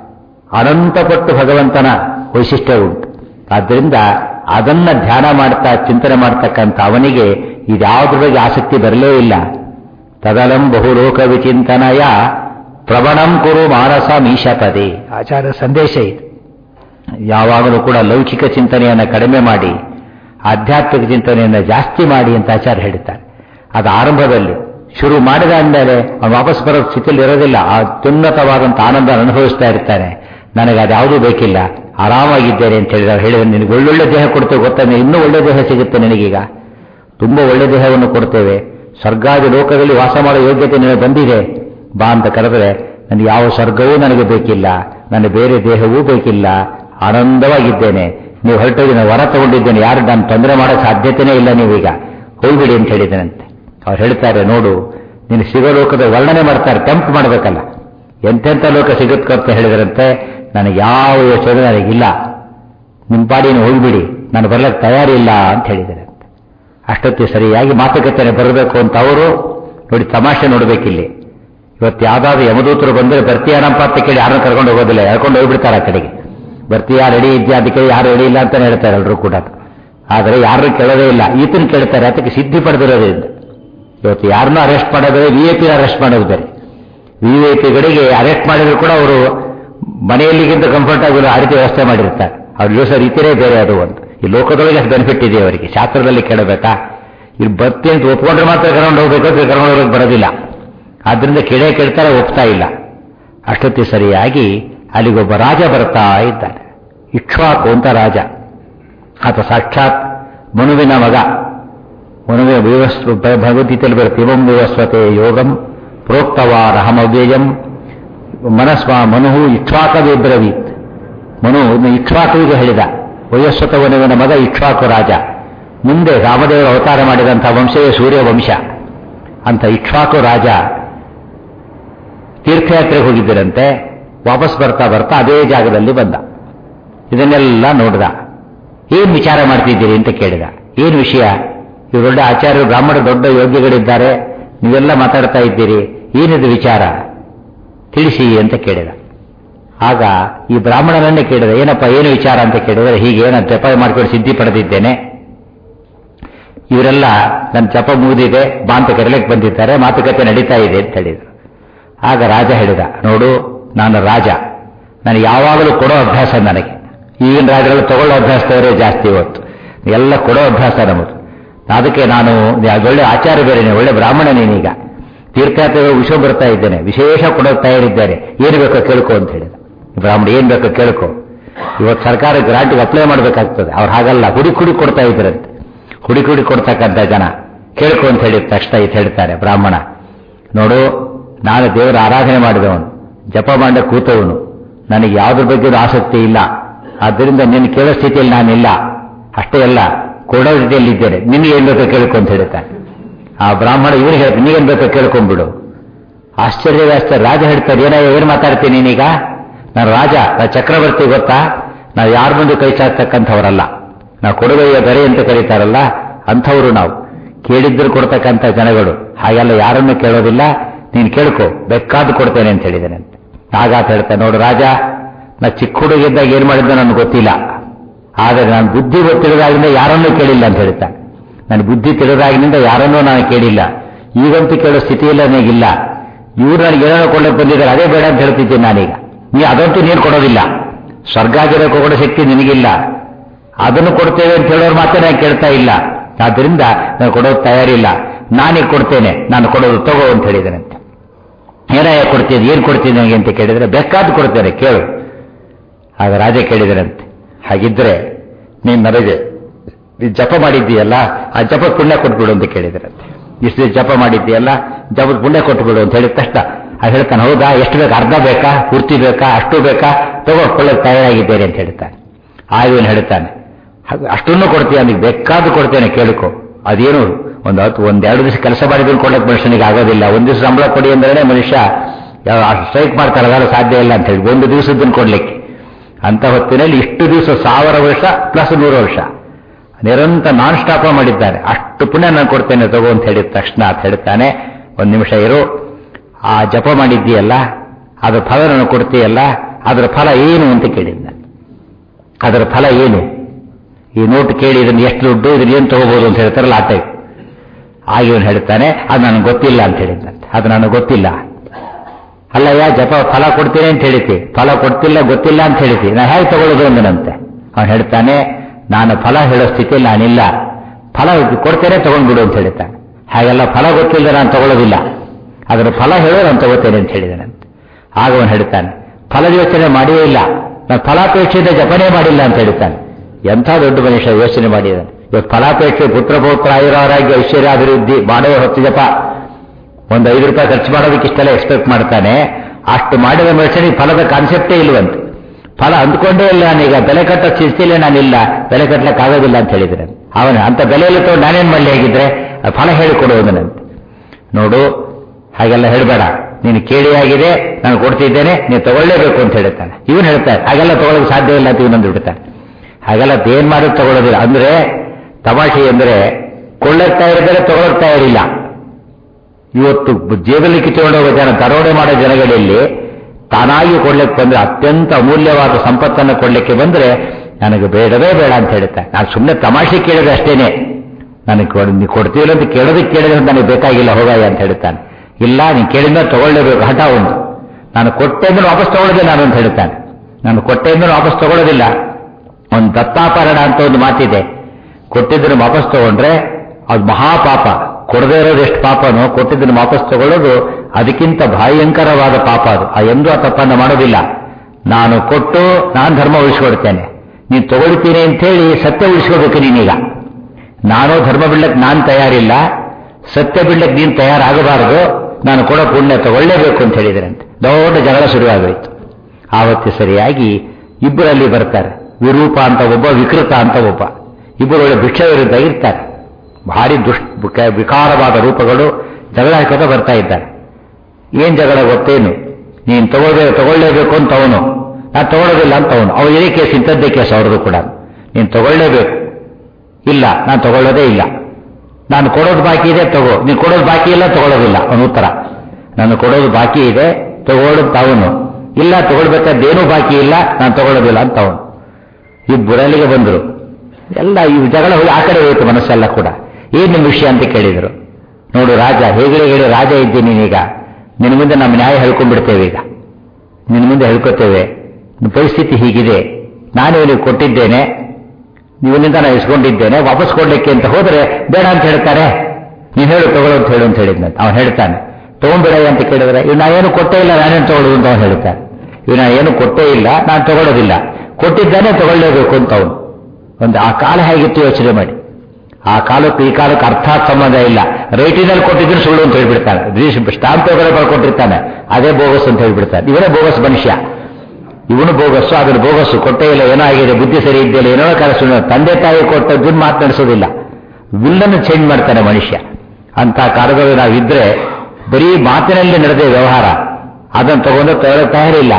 ಅನಂತ ಪಟ್ಟು ಭಗವಂತನ ವೈಶಿಷ್ಟ್ಯ ಉಂಟು ಆದ್ದರಿಂದ ಅದನ್ನ ಧ್ಯಾನ ಮಾಡ್ತಾ ಚಿಂತನೆ ಮಾಡ್ತಕ್ಕಂಥ ಅವನಿಗೆ ಇದ್ಯಾವುದ್ರ ಬಗ್ಗೆ ಆಸಕ್ತಿ ಬರಲೇ ಇಲ್ಲ ತದಲಂ ಬಹುಲೋಕ ವಿಚಿಂತನಯ ಪ್ರವಣಂ ಕುರು ಮಾನಸ ಮೀಶಪದೇ ಆಚಾರ ಸಂದೇಶ ಇದೆ ಯಾವಾಗಲೂ ಕೂಡ ಲೌಕಿಕ ಚಿಂತನೆಯನ್ನು ಕಡಿಮೆ ಮಾಡಿ ಆಧ್ಯಾತ್ಮಿಕ ಚಿಂತನೆಯನ್ನು ಜಾಸ್ತಿ ಮಾಡಿ ಅಂತ ಆಚಾರ್ಯ ಹೇಳ್ತಾರೆ ಅದು ಆರಂಭದಲ್ಲಿ ಶುರು ಮಾಡಿದ ಅಂದಮೇಲೆ ಅವನು ವಾಪಸ್ ಬರೋ ಸ್ಥಿತಿಯಲ್ಲಿ ಇರೋದಿಲ್ಲ ಆ ಅತ್ಯುನ್ನತವಾದಂಥ ಆನಂದ ಅನುಭವಿಸ್ತಾ ಇರ್ತಾನೆ ನನಗೆ ಅದ್ಯಾವುದೂ ಬೇಕಿಲ್ಲ ಆರಾಮಾಗಿದ್ದೇನೆ ಅಂತ ಹೇಳಿದ್ರೆ ಹೇಳಿದ್ರೆ ನಿನಗೆ ಒಳ್ಳೊಳ್ಳೆ ದೇಹ ಕೊಡ್ತೇವೆ ಗೊತ್ತಾನೆ ಇನ್ನೂ ಒಳ್ಳೆ ದೇಹ ಸಿಗುತ್ತೆ ನಿನಗೀಗ ತುಂಬ ಒಳ್ಳೆ ದೇಹವನ್ನು ಕೊಡ್ತೇವೆ ಸ್ವರ್ಗಾದಿ ಲೋಕದಲ್ಲಿ ವಾಸ ಮಾಡೋ ಯೋಗ್ಯತೆ ನಿನಗೆ ಬಂದಿದೆ ಬಾ ಅಂತ ಕರೆದ್ರೆ ನನಗೆ ಯಾವ ಸ್ವರ್ಗವೂ ನನಗೆ ಬೇಕಿಲ್ಲ ನನ್ನ ಬೇರೆ ದೇಹವೂ ಬೇಕಿಲ್ಲ ಆನಂದವಾಗಿದ್ದೇನೆ ನೀವು ಹೊರಟೋಗಿ ನಾನು ವರ ತಗೊಂಡಿದ್ದೇನೆ ಯಾರು ನಾನು ತೊಂದರೆ ಮಾಡೋ ಸಾಧ್ಯತೆಯೇ ಇಲ್ಲ ನೀವೀಗ ಹೋಗ್ಬಿಡಿ ಅಂತ ಹೇಳಿದ್ದೇನಂತೆ ಅವ್ರು ಹೇಳ್ತಾರೆ ನೋಡು ನೀನು ಸಿಗೋ ಲೋಕದ ವರ್ಣನೆ ಮಾಡ್ತಾರೆ ಟೆಂಪ್ ಮಾಡಬೇಕಲ್ಲ ಎಂತೆಂಥ ಲೋಕ ಸಿಗುತ್ತೆ ಅಂತ ಹೇಳಿದ್ರಂತೆ ನನಗೆ ಯಾವ ಯೋಚನೆ ನನಗಿಲ್ಲ ನಿಮ್ಮ ಪಾಡಿನ ಹೋಗ್ಬಿಡಿ ನಾನು ಬರ್ಲಿಕ್ಕೆ ತಯಾರಿಲ್ಲ ಅಂತ ಹೇಳಿದ್ದಾರೆ ಅಷ್ಟೊತ್ತಿ ಸರಿಯಾಗಿ ಮಾತುಕತೆ ಬರಬೇಕು ಅಂತ ಅವರು ನೋಡಿ ತಮಾಷೆ ನೋಡಬೇಕಿಲ್ಲಿ ಇವತ್ತು ಯಾವ್ದಾದ್ರು ಯಮದೂತರು ಬಂದರೆ ಬರ್ತೀಯಾನಪ್ಪ ಅಂತ ಕೇಳಿ ಯಾರನ್ನು ಕರ್ಕೊಂಡು ಹೋಗೋದಿಲ್ಲ ಹೇಳ್ಕೊಂಡು ಹೋಗ್ಬಿಡ್ತಾರೆ ಆ ಕಡೆಗೆ ಬರ್ತೀಯಾ ರೆಡಿ ಇದೆಯಾ ಅದಕ್ಕೆ ಯಾರು ರೆಡಿ ಇಲ್ಲ ಅಂತಾನೆ ಹೇಳ್ತಾರೆ ಎಲ್ಲರೂ ಕೂಡ ಆದರೆ ಯಾರನ್ನು ಕೇಳೋದೇ ಇಲ್ಲ ಈತನ ಕೇಳ್ತಾರೆ ಅದಕ್ಕೆ ಸಿದ್ಧಿ ಪಡೆದಿರೋದ್ರಿಂದ ಇವತ್ತು ಯಾರನ್ನೂ ಅರೆಸ್ಟ್ ಮಾಡೋದ್ರೆ ವಿ ಐ ಪಿ ಅರೆಸ್ಟ್ ಮಾಡೋದು ಬೇರೆ ವಿ ಐ ಪಿಗಳಿಗೆ ಅರೆಸ್ಟ್ ಮಾಡಿದ್ರು ಕೂಡ ಅವರು ಮನೆಯಲ್ಲಿಗಿಂತ ಕಂಫರ್ಟ್ ಆಗಿರೋ ಆ ರೀತಿ ವ್ಯವಸ್ಥೆ ಮಾಡಿರ್ತಾರೆ ಅವ್ರ ಯೋಸ ರೀತಿಯೇ ಬೇರೆ ಅದು ಒಂದು ಈ ಲೋಕದೊಳಗೆ ಅಷ್ಟು ಬೆನಿಫಿಟ್ ಇದೆ ಅವರಿಗೆ ಶಾಸ್ತ್ರದಲ್ಲಿ ಕೇಳಬೇಕಾ ಇಲ್ಲಿ ಬರ್ತಿ ಅಂತ ಒಪ್ಕೊಂಡ್ರೆ ಮಾತ್ರ ಕರ್ಕೊಂಡು ಹೋಗ್ಬೇಕು ಅಂತ ಕರ್ಕೊಂಡು ಹೋಗೋಕೆ ಬರೋದಿಲ್ಲ ಆದ್ರಿಂದ ಕೇಳೇ ಕೇಳ್ತಾರೆ ಒಪ್ತಾ ಇಲ್ಲ ಅಷ್ಟೊತ್ತಿ ಸರಿಯಾಗಿ ಅಲ್ಲಿಗೊಬ್ಬ ರಾಜ ಬರ್ತಾ ಇದ್ದಾನೆ ಇಕ್ಷ್ವಾಕು ಅಂತ ರಾಜ ಆತ ಸಾಕ್ಷಾತ್ ಮನುವಿನ ಮಗ ಮನುವೆ ವಿವಸ್ವ ಭಗವದ್ಗೀತೆಯಲ್ಲಿ ಬರುತ್ತೆ ಇವಂ ವಿವಸ್ವತೆ ಯೋಗಂ ಪ್ರೋಕ್ತವಾರಹಮವ್ಯಯಂ ಮನಸ್ವ ಮನುಹು ಇಕ್ಷ್ವಾಕ ವಿಬ್ರವೀತ್ ಮನು ಇಕ್ಷ್ವಾಕುವಿಗೆ ಹೇಳಿದ ವಯಸ್ವತ ವನುವಿನ ಮಗ ಇಕ್ಷ್ವಾಕು ರಾಜ ಮುಂದೆ ರಾಮದೇವರು ಅವತಾರ ಮಾಡಿದಂಥ ವಂಶವೇ ಸೂರ್ಯ ವಂಶ ಅಂತ ಇಕ್ಷ್ವಾಕು ರಾಜ ತೀರ್ಥಯಾತ್ರೆಗೆ ಹೋಗಿದ್ದರಂತೆ ವಾಪಸ್ ಬರ್ತಾ ಬರ್ತಾ ಅದೇ ಜಾಗದಲ್ಲಿ ಬಂದ ಇದನ್ನೆಲ್ಲ ನೋಡ್ದ ಏನ್ ವಿಚಾರ ಮಾಡ್ತಿದ್ದೀರಿ ಅಂತ ಕೇಳಿದ ಏನ್ ವಿಷಯ ಇವರು ದೊಡ್ಡ ಆಚಾರ್ಯರು ಬ್ರಾಹ್ಮಣ ದೊಡ್ಡ ಯೋಗ್ಯಗಳಿದ್ದಾರೆ ನೀವೆಲ್ಲ ಮಾತಾಡ್ತಾ ಇದ್ದೀರಿ ಏನಿದು ವಿಚಾರ ತಿಳಿಸಿ ಅಂತ ಕೇಳಿದ ಆಗ ಈ ಬ್ರಾಹ್ಮಣನನ್ನೇ ಕೇಳಿದ ಏನಪ್ಪ ಏನು ವಿಚಾರ ಅಂತ ಕೇಳಿದರೆ ಹೀಗೆ ನಾನು ಜಪ ಮಾಡ್ಕೊಂಡು ಸಿದ್ಧಿ ಪಡೆದಿದ್ದೇನೆ ಇವರೆಲ್ಲ ನನ್ನ ಜಪ ಮುಗಿದಿದೆ ಬಾ ಅಂತ ಕರೆಯಲಿಕ್ಕೆ ಬಂದಿದ್ದಾರೆ ಮಾತುಕತೆ ನಡೀತಾ ಇದೆ ಅಂತ ಹೇಳಿದರು ಆಗ ರಾಜ ಹೇಳಿದ ನೋಡು ನಾನು ರಾಜ ನನಗೆ ಯಾವಾಗಲೂ ಕೊಡೋ ಅಭ್ಯಾಸ ನನಗೆ ಈಗಿನ ರಾಜಗಳು ತಗೊಳ್ಳೋ ಅಭ್ಯಾಸದವರೇ ಜಾಸ್ತಿ ಇವತ್ತು ಎಲ್ಲ ಕೊಡೋ ಅಭ್ಯಾಸ ನಮ್ಮದು ಅದಕ್ಕೆ ನಾನು ಒಳ್ಳೆ ಆಚಾರ್ಯ ಬೇರೆ ಒಳ್ಳೆ ಬ್ರಾಹ್ಮಣ ನೀನೀಗ ತೀರ್ಥಯಾತ್ರೆಗಳು ವಿಷಯ ಬರ್ತಾ ಇದ್ದೇನೆ ವಿಶೇಷ ಕೊಡೋಕೆ ತಯಾರಿದ್ದೇನೆ ಏನು ಬೇಕೋ ಕೇಳ್ಕೊ ಅಂತ ಹೇಳಿದ ಬ್ರಾಹ್ಮಣ ಏನ್ ಬೇಕೋ ಕೇಳ್ಕೊ ಇವತ್ತು ಸರ್ಕಾರ ಗ್ರಾಂಟಿಗೆ ಅಪ್ಲೈ ಮಾಡಬೇಕಾಗ್ತದೆ ಅವ್ರು ಹಾಗಲ್ಲ ಹುಡಿ ಹುಡಿ ಕೊಡ್ತಾ ಇದ್ರಂತೆ ಹುಡಿ ಹುಡಿ ಕೊಡ್ತಕ್ಕಂಥ ಜನ ಕೇಳ್ಕೊ ಅಂತ ಹೇಳಿದ ತಕ್ಷಣ ಇದು ಹೇಳ್ತಾರೆ ಬ್ರಾಹ್ಮಣ ನೋಡು ನಾನು ದೇವರ ಆರಾಧನೆ ಮಾಡಿದವನು ಜಪ ಮಾಡ ಕೂತವನು ನನಗೆ ಯಾವುದ್ರ ಬಗ್ಗೆ ಆಸಕ್ತಿ ಇಲ್ಲ ಆದ್ದರಿಂದ ನಿನ್ನ ಕೇಳೋ ಸ್ಥಿತಿಯಲ್ಲಿ ನಾನಿಲ್ಲ ಅಷ್ಟೇ ಅಲ್ಲ ಕೊಡೋ ರೀತಿಯಲ್ಲಿ ಇದ್ದೇನೆ ನಿನಗೆ ಏನ್ ಬೇಕೋ ಕೇಳ್ಕೊ ಅಂತ ಹೇಳ್ತಾನೆ ಆ ಬ್ರಾಹ್ಮಣ ಇವ್ರಿಗೆ ಹೇಳ್ತಾನೆ ನೀಗೇನ್ ಬೇಕೋ ಕೇಳ್ಕೊಂಡ್ಬಿಡು ಆಶ್ಚರ್ಯವ್ಯಾಸ್ತ ರಾಜ ಹೇಳ್ತಾರೆ ಏನ ಏನ್ ಮಾತಾಡ್ತೀನಿ ನೀನೀಗ ನಾನು ರಾಜ ನಾ ಚಕ್ರವರ್ತಿ ಗೊತ್ತಾ ನಾವು ಯಾರ ಮುಂದೆ ಕೈ ಚಾಚತಕ್ಕಂಥವರಲ್ಲ ನಾವು ಕೊಡುಗೆಯ ದರೆ ಅಂತ ಕರೀತಾರಲ್ಲ ಅಂಥವರು ನಾವು ಕೇಳಿದ್ರು ಕೊಡ್ತಕ್ಕಂಥ ಜನಗಳು ಹಾಗೆಲ್ಲ ಯಾರನ್ನು ಕೇಳೋದಿಲ್ಲ ನೀನು ಕೇಳ್ಕೊ ಬೇಕಾದ್ದು ಕೊಡ್ತೇನೆ ಅಂತ ಹೇಳಿದ್ದೇನೆ ಆಗಾತ ಹೇಳ್ತಾನೆ ನೋಡು ರಾಜ ನಾ ಚಿಕ್ಕ ಹುಡುಗಿದ್ದಾಗ ಏನ್ ಮಾಡಿದ್ದ ನನಗೆ ಗೊತ್ತಿಲ್ಲ ಆದರೆ ನಾನು ಬುದ್ಧಿ ತಿಳಿದಾಗಿನಿಂದ ಯಾರನ್ನೂ ಕೇಳಿಲ್ಲ ಅಂತ ಹೇಳ್ತಾನೆ ನನ್ನ ಬುದ್ಧಿ ತಿಳಿದಾಗಿನಿಂದ ಯಾರನ್ನೂ ನಾನು ಕೇಳಿಲ್ಲ ಈಗಂತೂ ಕೇಳೋ ಸ್ಥಿತಿಯಲ್ಲ ನನಗಿಲ್ಲ ಇವ್ರು ನನಗೆ ಏನೋ ಕೊಳ್ಳಕ್ಕೆ ಬಂದಿದ್ದಾರೆ ಅದೇ ಬೇಡ ಅಂತ ಹೇಳ್ತಿದ್ದೀನಿ ನಾನೀಗ ನೀ ಅದಂತೂ ನೀನು ಕೊಡೋದಿಲ್ಲ ಸ್ವರ್ಗಾಗಿರೋಕೆ ಕೊಡೋ ಶಕ್ತಿ ನಿನಗಿಲ್ಲ ಅದನ್ನು ಕೊಡ್ತೇವೆ ಅಂತ ಹೇಳೋರು ಮಾತ್ರ ನಾನು ಕೇಳ್ತಾ ಇಲ್ಲ ಆದ್ದರಿಂದ ನಾನು ಕೊಡೋದು ತಯಾರಿಲ್ಲ ನಾನೀಗ ಕೊಡ್ತೇನೆ ನಾನು ಕೊಡೋದು ತಗೋ ಅಂತ ಹೇಳಿದ್ದೇನಂತೆ ಏನಯ್ಯ ಕೊಡ್ತೀನಿ ಏನು ಕೊಡ್ತೀನಿ ನನಗೆ ಅಂತ ಕೇಳಿದರೆ ಬೇಕಾದ್ದು ಕೊಡ್ತೇನೆ ಕೇಳು ಆಗ ರಾಜ ಕೇಳಿದರಂತೆ ಹಾಗಿದ್ರೆ ನೀನು ನನಗೆ ಈ ಜಪ ಮಾಡಿದ್ದೀಯಲ್ಲ ಆ ಜಪ ಪುಣ್ಯ ಕೊಟ್ಬಿಡು ಅಂತ ಕೇಳಿದರಂತೆ ಇಷ್ಟು ಜಪ ಮಾಡಿದ್ದೀಯಲ್ಲ ಜಪದ ಪುಣ್ಯ ಕೊಟ್ಬಿಡು ಅಂತ ಹೇಳಿದ ತಕ್ಷಣ ಆ ಹೇಳ್ತಾನೆ ಹೌದಾ ಎಷ್ಟು ಬೇಕಾ ಅರ್ಧ ಬೇಕಾ ಪೂರ್ತಿ ಬೇಕಾ ಅಷ್ಟು ಬೇಕಾ ತಗೋ ಕೊಳ್ಳಕ್ಕೆ ತಯಾರಾಗಿದ್ದೇನೆ ಅಂತ ಹೇಳ್ತಾನೆ ಆಗ ಇವನು ಹೇಳ್ತಾನೆ ಹಾಗೆ ಅಷ್ಟನ್ನು ಕೊಡ್ತೀಯ ನನಗೆ ಬೇಕಾದ್ದು ಕೊಡ್ತೇನೆ ಕೇಳ್ಕೊ ಅದೇನು ಒಂದು ಹತ್ತು ಒಂದೆರಡು ದಿವಸ ಕೆಲಸ ಮಾಡಿದ್ರು ಕೊಡಕ್ಕೆ ಮನುಷ್ಯನಿಗೆ ಆಗೋದಿಲ್ಲ ಒಂದು ದಿವಸ ಸಂಬಳ ಕೊಡಿ ಅಂದ್ರೆ ಮನುಷ್ಯ ಸ್ಟ್ರೈಕ್ ಮಾಡ್ತಾರೆ ಅದೆಲ್ಲ ಸಾಧ್ಯ ಇಲ್ಲ ಅಂತ ಹೇಳಿ ಒಂದು ದಿವಸದನ್ನು ಕೊಡ್ಲಿಕ್ಕೆ ಅಂತ ಹೊತ್ತಿನಲ್ಲಿ ಇಷ್ಟು ದಿವಸ ಸಾವಿರ ವರ್ಷ ಪ್ಲಸ್ ನೂರು ವರ್ಷ ನಿರಂತರ ನಾನ್ ಸ್ಟಾಪ ಮಾಡಿದ್ದಾರೆ ಅಷ್ಟು ಪುಣ್ಯ ನಾನು ಕೊಡ್ತೇನೆ ತಗೋ ಅಂತ ಹೇಳಿದ ತಕ್ಷಣ ಅಂತ ಹೇಳ್ತಾನೆ ಒಂದು ನಿಮಿಷ ಇರು ಆ ಜಪ ಮಾಡಿದ್ದೀಯಲ್ಲ ಅದರ ಫಲ ನಾನು ಕೊಡ್ತೀಯಲ್ಲ ಅದರ ಫಲ ಏನು ಅಂತ ಕೇಳಿದ್ದ ಅದರ ಫಲ ಏನು ಈ ನೋಟ್ ಕೇಳಿ ಇದನ್ನು ಎಷ್ಟು ದುಡ್ಡು ಇದನ್ನ ಏನು ತಗೋಬಹುದು ಅಂತ ಹೇಳ್ತಾರಲ್ಲ ಆ ಟೈಪ್ ಆಗ ಇವನು ಹೇಳ್ತಾನೆ ಅದು ನನಗೆ ಗೊತ್ತಿಲ್ಲ ಅಂತ ಹೇಳಿದ್ದಂತೆ ಅದು ನನಗೆ ಗೊತ್ತಿಲ್ಲ ಅಲ್ಲಯ್ಯ ಜಪ ಫಲ ಕೊಡ್ತೀನಿ ಅಂತ ಹೇಳಿತಿ ಫಲ ಕೊಡ್ತಿಲ್ಲ ಗೊತ್ತಿಲ್ಲ ಅಂತ ಹೇಳಿತಿ ನಾ ಹೇಗೆ ತಗೊಳ್ಳೋದು ಅಂದನಂತೆ ಅವನು ಹೇಳ್ತಾನೆ ನಾನು ಫಲ ಹೇಳೋ ಸ್ಥಿತಿಯಲ್ಲಿ ನಾನಿಲ್ಲ ಫಲ ಕೊಡ್ತೇನೆ ತಗೊಂಡ್ಬಿಡು ಅಂತ ಹೇಳ್ತಾನೆ ಹಾಗೆಲ್ಲ ಫಲ ಗೊತ್ತಿಲ್ಲ ನಾನು ತಗೊಳ್ಳೋದಿಲ್ಲ ಅದರ ಫಲ ಹೇಳೋ ನಾನು ತಗೋತೇನೆ ಅಂತ ಹೇಳಿದನಂತೆ ಆಗ ಅವನು ಹೇಳ್ತಾನೆ ಫಲ ಯೋಚನೆ ಮಾಡಿಯೇ ಇಲ್ಲ ನಾನು ಫಲಾಪೇಕ್ಷೆಯಿಂದ ಜಪನೇ ಮಾಡಿಲ್ಲ ಅಂತ ಹೇಳ್ತಾನೆ ಎಂಥ ದೊಡ್ಡ ಮನುಷ್ಯ ಯೋಚನೆ ಮಾಡಿದ್ದಾನೆ ಇವತ್ತು ಫಲಾಪೇಕ್ಷೆ ಪುತ್ರ ಪೌತ್ರ ಆಯುರಾರೋಗ್ಯ ಐಶ್ವರ್ಯ ಅಭಿವೃದ್ಧಿ ಮಾಡೋ ಹೊತ್ತು ಜಪ ಒಂದು ಐದು ರೂಪಾಯಿ ಖರ್ಚು ಮಾಡೋದಕ್ಕೆ ಇಷ್ಟೆಲ್ಲ ಎಕ್ಸ್ಪೆಕ್ಟ್ ಮಾಡ್ತಾನೆ ಅಷ್ಟು ಮಾಡಿದ ಮನುಷ್ಯನಿಗೆ ಫಲದ ಕಾನ್ಸೆಪ್ಟೇ ಇಲ್ವಂತೆ ಫಲ ಅಂದ್ಕೊಂಡೇ ಇಲ್ಲ ನಾನೀಗ ಬೆಲೆ ಕಟ್ಟೋ ಸ್ಥಿತಿಯಲ್ಲಿ ನಾನಿಲ್ಲ ಬೆಲೆ ಕಟ್ಟಲಿಕ್ಕೆ ಆಗೋದಿಲ್ಲ ಅಂತ ಹೇಳಿದ್ರೆ ಅವನು ಅಂತ ಬೆಲೆಯಲ್ಲಿ ತಗೊಂಡು ನಾನೇನು ಮಾಡಲಿ ಹೇಗಿದ್ರೆ ಫಲ ಹೇಳಿಕೊಡುವುದನಂತೆ ನೋಡು ಹಾಗೆಲ್ಲ ಹೇಳಬೇಡ ನೀನು ಕೇಳಿಯಾಗಿದೆ ನಾನು ಕೊಡ್ತಿದ್ದೇನೆ ನೀನು ತಗೊಳ್ಳೇಬೇಕು ಅಂತ ಹೇಳ್ತಾನೆ ಇವನು ಹೇಳ್ತಾನೆ ಹಾಗೆಲ್ಲ ತಗೊಳ್ಳೋಕೆ ಸಾಧ್ಯ ಇಲ್ಲ ಅಂತ ಇವನೊಂದು ಬಿಡ್ತಾನೆ ಹಾಗೆಲ್ಲ ಏನ್ ಮಾಡೋದು ತಗೊಳ್ಳೋದಿಲ್ಲ ಅಂದ್ರೆ ತಮಾಷೆ ಅಂದ್ರೆ ಕೊಳ್ಳಕ್ತಾ ಇರಿದ್ರೆ ತಗೊಳ್ತಾ ಇರಲಿಲ್ಲ ಇವತ್ತು ಜೇಬಲ್ಲಿ ಕಿತ್ತುಕೊಂಡೋಗೋ ಜನ ದರೋಡೆ ಮಾಡೋ ಜನಗಳಲ್ಲಿ ತಾನಾಗಿ ಕೊಡ್ಲಿಕ್ಕೆ ಬಂದ್ರೆ ಅತ್ಯಂತ ಅಮೂಲ್ಯವಾದ ಸಂಪತ್ತನ್ನು ಕೊಡ್ಲಿಕ್ಕೆ ಬಂದ್ರೆ ನನಗೆ ಬೇಡವೇ ಬೇಡ ಅಂತ ಹೇಳುತ್ತೆ ನಾನು ಸುಮ್ಮನೆ ತಮಾಷೆ ಕೇಳಿದ್ರೆ ಅಷ್ಟೇನೆ ನನಗೆ ನೀವು ಕೊಡ್ತೀವಿಲ್ಲ ಅಂತ ಕೇಳೋದಕ್ಕೆ ಕೇಳಿದ್ರೆ ನನಗೆ ಬೇಕಾಗಿಲ್ಲ ಹೋಗಯ್ಯ ಅಂತ ಹೇಳ್ತಾನೆ ಇಲ್ಲ ನೀನು ಕೇಳಿದ್ರೆ ತಗೊಳ್ಳೇಬೇಕು ಹಠ ಒಂದು ನಾನು ಕೊಟ್ಟೆ ಅಂದ್ರೆ ವಾಪಸ್ ತಗೊಳ್ಳೋದೇ ನಾನು ಅಂತ ಹೇಳ್ತಾನೆ ನಾನು ಕೊಟ್ಟೆ ಅಂದ್ರೆ ವಾಪಸ್ ತಗೊಳ್ಳೋದಿಲ್ಲ ಒಂದು ದತ್ತಾಪರಣ ಅಂತ ಒಂದು ಮಾತಿದೆ ಕೊಟ್ಟಿದ್ದನ್ನು ವಾಪಸ್ ತಗೊಂಡ್ರೆ ಅದು ಮಹಾಪಾಪ ಕೊಡದೇ ಇರೋದು ಎಷ್ಟು ಪಾಪನೋ ಕೊಟ್ಟಿದ್ದನ್ನು ವಾಪಸ್ ತಗೊಳ್ಳೋದು ಅದಕ್ಕಿಂತ ಭಯಂಕರವಾದ ಪಾಪ ಅದು ಆ ಎಂದೂ ಆ ತಪ್ಪನ್ನು ಮಾಡೋದಿಲ್ಲ ನಾನು ಕೊಟ್ಟು ನಾನು ಧರ್ಮ ಉಳಿಸ್ಕೊಡ್ತೇನೆ ನೀನು ತಗೊಳ್ತೀನಿ ಅಂತೇಳಿ ಸತ್ಯ ಉಳಿಸ್ಕೋಬೇಕು ನೀನೀಗ ನಾನು ಧರ್ಮ ಬಿಡ್ಲಕ್ಕೆ ನಾನು ತಯಾರಿಲ್ಲ ಸತ್ಯ ಬಿಡ್ಲಕ್ಕೆ ನೀನು ತಯಾರಾಗಬಾರದು ನಾನು ಕೊಡೋ ಪುಣ್ಯ ತಗೊಳ್ಳೇಬೇಕು ಅಂತ ಹೇಳಿದ್ರಂತೆ ದೊಡ್ಡ ಜಗಳ ಶುರುವಾಗೋಯ್ತು ಆವತ್ತು ಸರಿಯಾಗಿ ಇಬ್ಬರಲ್ಲಿ ಬರ್ತಾರೆ ವಿರೂಪ ಅಂತ ಒಬ್ಬ ವಿಕೃತ ಅಂತ ಒಬ್ಬ ಇಬ್ಬರು ಒಳ್ಳೆ ಭಿಕ್ಷೆ ವಿರುದ್ಧ ಇರ್ತಾರೆ ಭಾರಿ ದುಷ್ಟ ವಿಕಾರವಾದ ರೂಪಗಳು ಜಗಳ ಹಾಕೋತ ಬರ್ತಾ ಇದ್ದಾರೆ ಏನ್ ಜಗಳ ಗೊತ್ತೇನು ನೀನು ತಗೊಳ್ಬೇ ತಗೊಳ್ಳೇಬೇಕು ಅಂತ ಅವನು ನಾನು ತಗೊಳ್ಳೋದಿಲ್ಲ ಅಂತ ಅವನು ಅವ್ರು ಇದೇ ಕೇಸ್ ಇಂಥದ್ದೇ ಕೇಸ್ ಅವ್ರದ್ದು ಕೂಡ ನೀನು ತಗೊಳ್ಳೇಬೇಕು ಇಲ್ಲ ನಾನು ತಗೊಳ್ಳೋದೇ ಇಲ್ಲ ನಾನು ಕೊಡೋದು ಬಾಕಿ ಇದೆ ತಗೋ ನೀನು ಕೊಡೋದು ಬಾಕಿ ಇಲ್ಲ ತಗೊಳ್ಳೋದಿಲ್ಲ ಅವನ ಉತ್ತರ ನಾನು ಕೊಡೋದು ಬಾಕಿ ಇದೆ ತಗೊಳ್ಳೋದು ಅವನು ಇಲ್ಲ ತಗೊಳ್ಬೇಕಾದ್ದೇನೂ ಬಾಕಿ ಇಲ್ಲ ನಾನು ತಗೊಳ್ಳೋದಿಲ್ಲ ಅಂತ ಅವನು ಇಬ್ಬರಲ್ಲಿಗೆ ಬಂದರು ಎಲ್ಲ ಈ ಜಗಳ ಹೋಗಿ ಆ ಕಡೆ ಹೋಯಿತು ಮನಸ್ಸೆಲ್ಲ ಕೂಡ ಏನ್ ನಿಮ್ಮ ವಿಷಯ ಅಂತ ಕೇಳಿದರು ನೋಡು ರಾಜ ಹೇಗೆ ಹೇಳಿ ರಾಜ ಇದ್ದೀನಿ ನೀನೀಗ ನಿನ್ನ ಮುಂದೆ ನಮ್ಮ ನ್ಯಾಯ ಹೇಳ್ಕೊಂಡ್ಬಿಡ್ತೇವೆ ಈಗ ನಿನ್ನ ಮುಂದೆ ಹೇಳ್ಕೊತೇವೆ ಪರಿಸ್ಥಿತಿ ಹೀಗಿದೆ ನಾನು ಇವನಿಗೆ ಕೊಟ್ಟಿದ್ದೇನೆ ಇವನಿಂದ ನಾನು ಇಸ್ಕೊಂಡಿದ್ದೇನೆ ವಾಪಸ್ ಕೊಡ್ಲಿಕ್ಕೆ ಅಂತ ಹೋದ್ರೆ ಬೇಡ ಅಂತ ಹೇಳ್ತಾರೆ ನೀನು ಹೇಳು ತಗೊಳ್ಳೋ ಅಂತ ಹೇಳು ಅಂತ ಹೇಳಿದ್ನಂತ ಅವನು ಹೇಳ್ತಾನೆ ತಗೊಂಡ್ಬಿಡ ಅಂತ ಕೇಳಿದ್ರೆ ಇವ್ ನಾ ಏನು ಕೊಟ್ಟೇ ಇಲ್ಲ ನಾನೇನು ತಗೊಳ್ಳೋದು ಅಂತ ಅವನು ಹೇಳ್ತಾನೆ ಇವ್ ನಾ ಏನು ಕೊಟ್ಟೇ ಇಲ್ಲ ನಾನು ತಗೊಳ್ಳೋದಿಲ್ಲ ಕೊಟ್ಟಿದ್ದಾನೆ ತಗೊಳ್ಳೇಬೇಕು ಅಂತ ಅವನು ಒಂದು ಆ ಕಾಲ ಹೇಗಿತ್ತು ಯೋಚನೆ ಮಾಡಿ ಆ ಕಾಲಕ್ಕೂ ಈ ಕಾಲಕ್ಕೆ ಅರ್ಥಾತ್ ಸಂಬಂಧ ಇಲ್ಲ ರೈಟಿನಲ್ಲಿ ಕೊಟ್ಟಿದ್ರೆ ಸುಳ್ಳು ಅಂತ ಹೇಳ್ಬಿಡ್ತಾನೆ ಸ್ಟಾಂಪ್ ಪೇಪರ್ ಬರ್ಕೊಟ್ಟಿರ್ತಾನೆ ಅದೇ ಬೋಗಸ್ ಅಂತ ಹೇಳ್ಬಿಡ್ತಾನೆ ಇವನೇ ಬೋಗಸ್ ಮನುಷ್ಯ ಇವನು ಬೋಗಸ್ಸು ಅದನ್ನು ಬೋಗಸ್ಸು ಕೊಟ್ಟೇ ಇಲ್ಲ ಏನೋ ಆಗಿದೆ ಬುದ್ಧಿ ಸರಿ ಇದ್ದಿಲ್ಲ ಏನೋ ಕನಸು ತಂದೆ ತಾಯಿ ಕೊಟ್ಟದ್ದನ್ನು ಮಾತನಾಡಿಸೋದಿಲ್ಲ ವಿಲ್ಲನ್ನು ಚೇಂಜ್ ಮಾಡ್ತಾನೆ ಮನುಷ್ಯ ಅಂತ ಕಾಲದಲ್ಲಿ ನಾವಿದ್ರೆ ಬರೀ ಮಾತಿನಲ್ಲಿ ನಡೆದ ವ್ಯವಹಾರ ಅದನ್ನು ತಗೊಂಡು ತಗೊಳ್ಳೋ ತಯಾರಿಲ್ಲ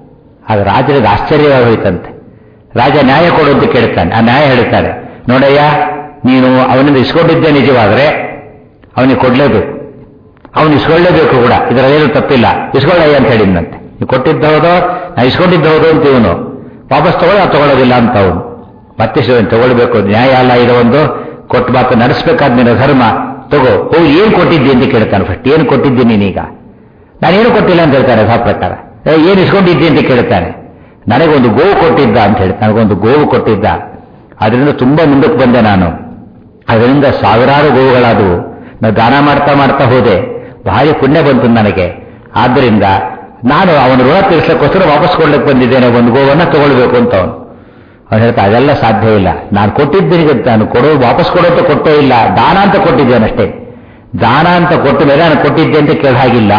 ಆಗ ರಾಜನಿಗೆ ಆಶ್ಚರ್ಯವಾಗಿ ಹೋಯ್ತಂತೆ ರಾಜ ನ್ಯಾಯ ಕೊಡು ಅಂತ ಕೇಳ್ತಾನೆ ಆ ನ್ಯಾಯ ಹೇಳ್ತಾನೆ ನೋಡಯ್ಯ ನೀನು ಅವನಿಂದ ಇಸ್ಕೊಂಡಿದ್ದೆ ನಿಜವಾದ್ರೆ ಅವನಿಗೆ ಕೊಡ್ಲೇಬೇಕು ಅವನು ಇಸ್ಕೊಳ್ಳೇಬೇಕು ಕೂಡ ಇದರಲ್ಲೇನು ತಪ್ಪಿಲ್ಲ ಇಸ್ಕೊಳ್ಳಯ್ಯ ಅಂತ ಹೇಳಿದ್ನಂತೆ ನೀವು ಕೊಟ್ಟಿದ್ದ ಹೌದೋ ನಾ ಇಸ್ಕೊಂಡಿದ್ದ ಹೌದು ಅಂತ ಇವನು ವಾಪಸ್ ತಗೊಳ್ಳೋ ತಗೊಳ್ಳೋದಿಲ್ಲ ಅಂತ ಅವನು ಮತ್ತೆ ಶಿವನ್ ತಗೊಳ್ಬೇಕು ನ್ಯಾಯಾಲಯದ ಒಂದು ಕೊಟ್ಟು ಮಾತು ನಡೆಸಬೇಕಾದ ನಿನ್ನ ಧರ್ಮ ತಗೋ ಹೋಗಿ ಏನು ಕೊಟ್ಟಿದ್ದಿ ಅಂತ ಕೇಳ್ತಾನೆ ಫಸ್ಟ್ ಏನು ಕೊಟ್ಟಿದ್ದೀನಿ ನೀನೀಗ ನಾನೇನು ಕೊಟ್ಟಿಲ್ಲ ಅಂತ ಹೇಳ್ತಾನೆ ಸಹ ಪ್ರಕಾರ ಏ, ಏನು ಇಸ್ಕೊಂಡಿದ್ದಿ ಅಂತ ಕೇಳ್ತಾನೆ ನನಗೊಂದು ಗೋವು ಕೊಟ್ಟಿದ್ದ ಅಂತ ಹೇಳಿ ನನಗೊಂದು ಗೋವು ಕೊಟ್ಟಿದ್ದ ಅದರಿಂದ ತುಂಬಾ ಮುಂದಕ್ಕೆ ಬಂದೆ ನಾನು ಅದರಿಂದ ಸಾವಿರಾರು ಗೋವುಗಳಾದವು ನಾನು ದಾನ ಮಾಡ್ತಾ ಮಾಡ್ತಾ ಹೋದೆ ಭಾರಿ ಪುಣ್ಯ ಬಂತು ನನಗೆ ಆದ್ದರಿಂದ ನಾನು ಅವನ ಋಣ ತೀರಿಸಕ್ಕೋಸ್ಕರ ವಾಪಸ್ ಕೊಡ್ಲಿಕ್ಕೆ ಬಂದಿದ್ದೇನೆ ಒಂದು ಗೋವನ್ನ ತಗೊಳ್ಬೇಕು ಅಂತ ಅವನು ಅವನು ಹೇಳ್ತಾ ಅದೆಲ್ಲ ಸಾಧ್ಯ ಇಲ್ಲ ನಾನು ಕೊಟ್ಟಿದ್ದೀನಿ ನಾನು ಕೊಡೋ ವಾಪಸ್ ಕೊಡೋಂತ ಕೊಟ್ಟೇ ಇಲ್ಲ ದಾನ ಅಂತ ಕೊಟ್ಟಿದ್ದೇನಷ್ಟೇ ದಾನ ಅಂತ ಕೊಟ್ಟ ಮೇಲೆ ನಾನು ಕೊಟ್ಟಿದ್ದೆ ಅಂತ ಕೇಳ ಹಾಗಿಲ್ಲ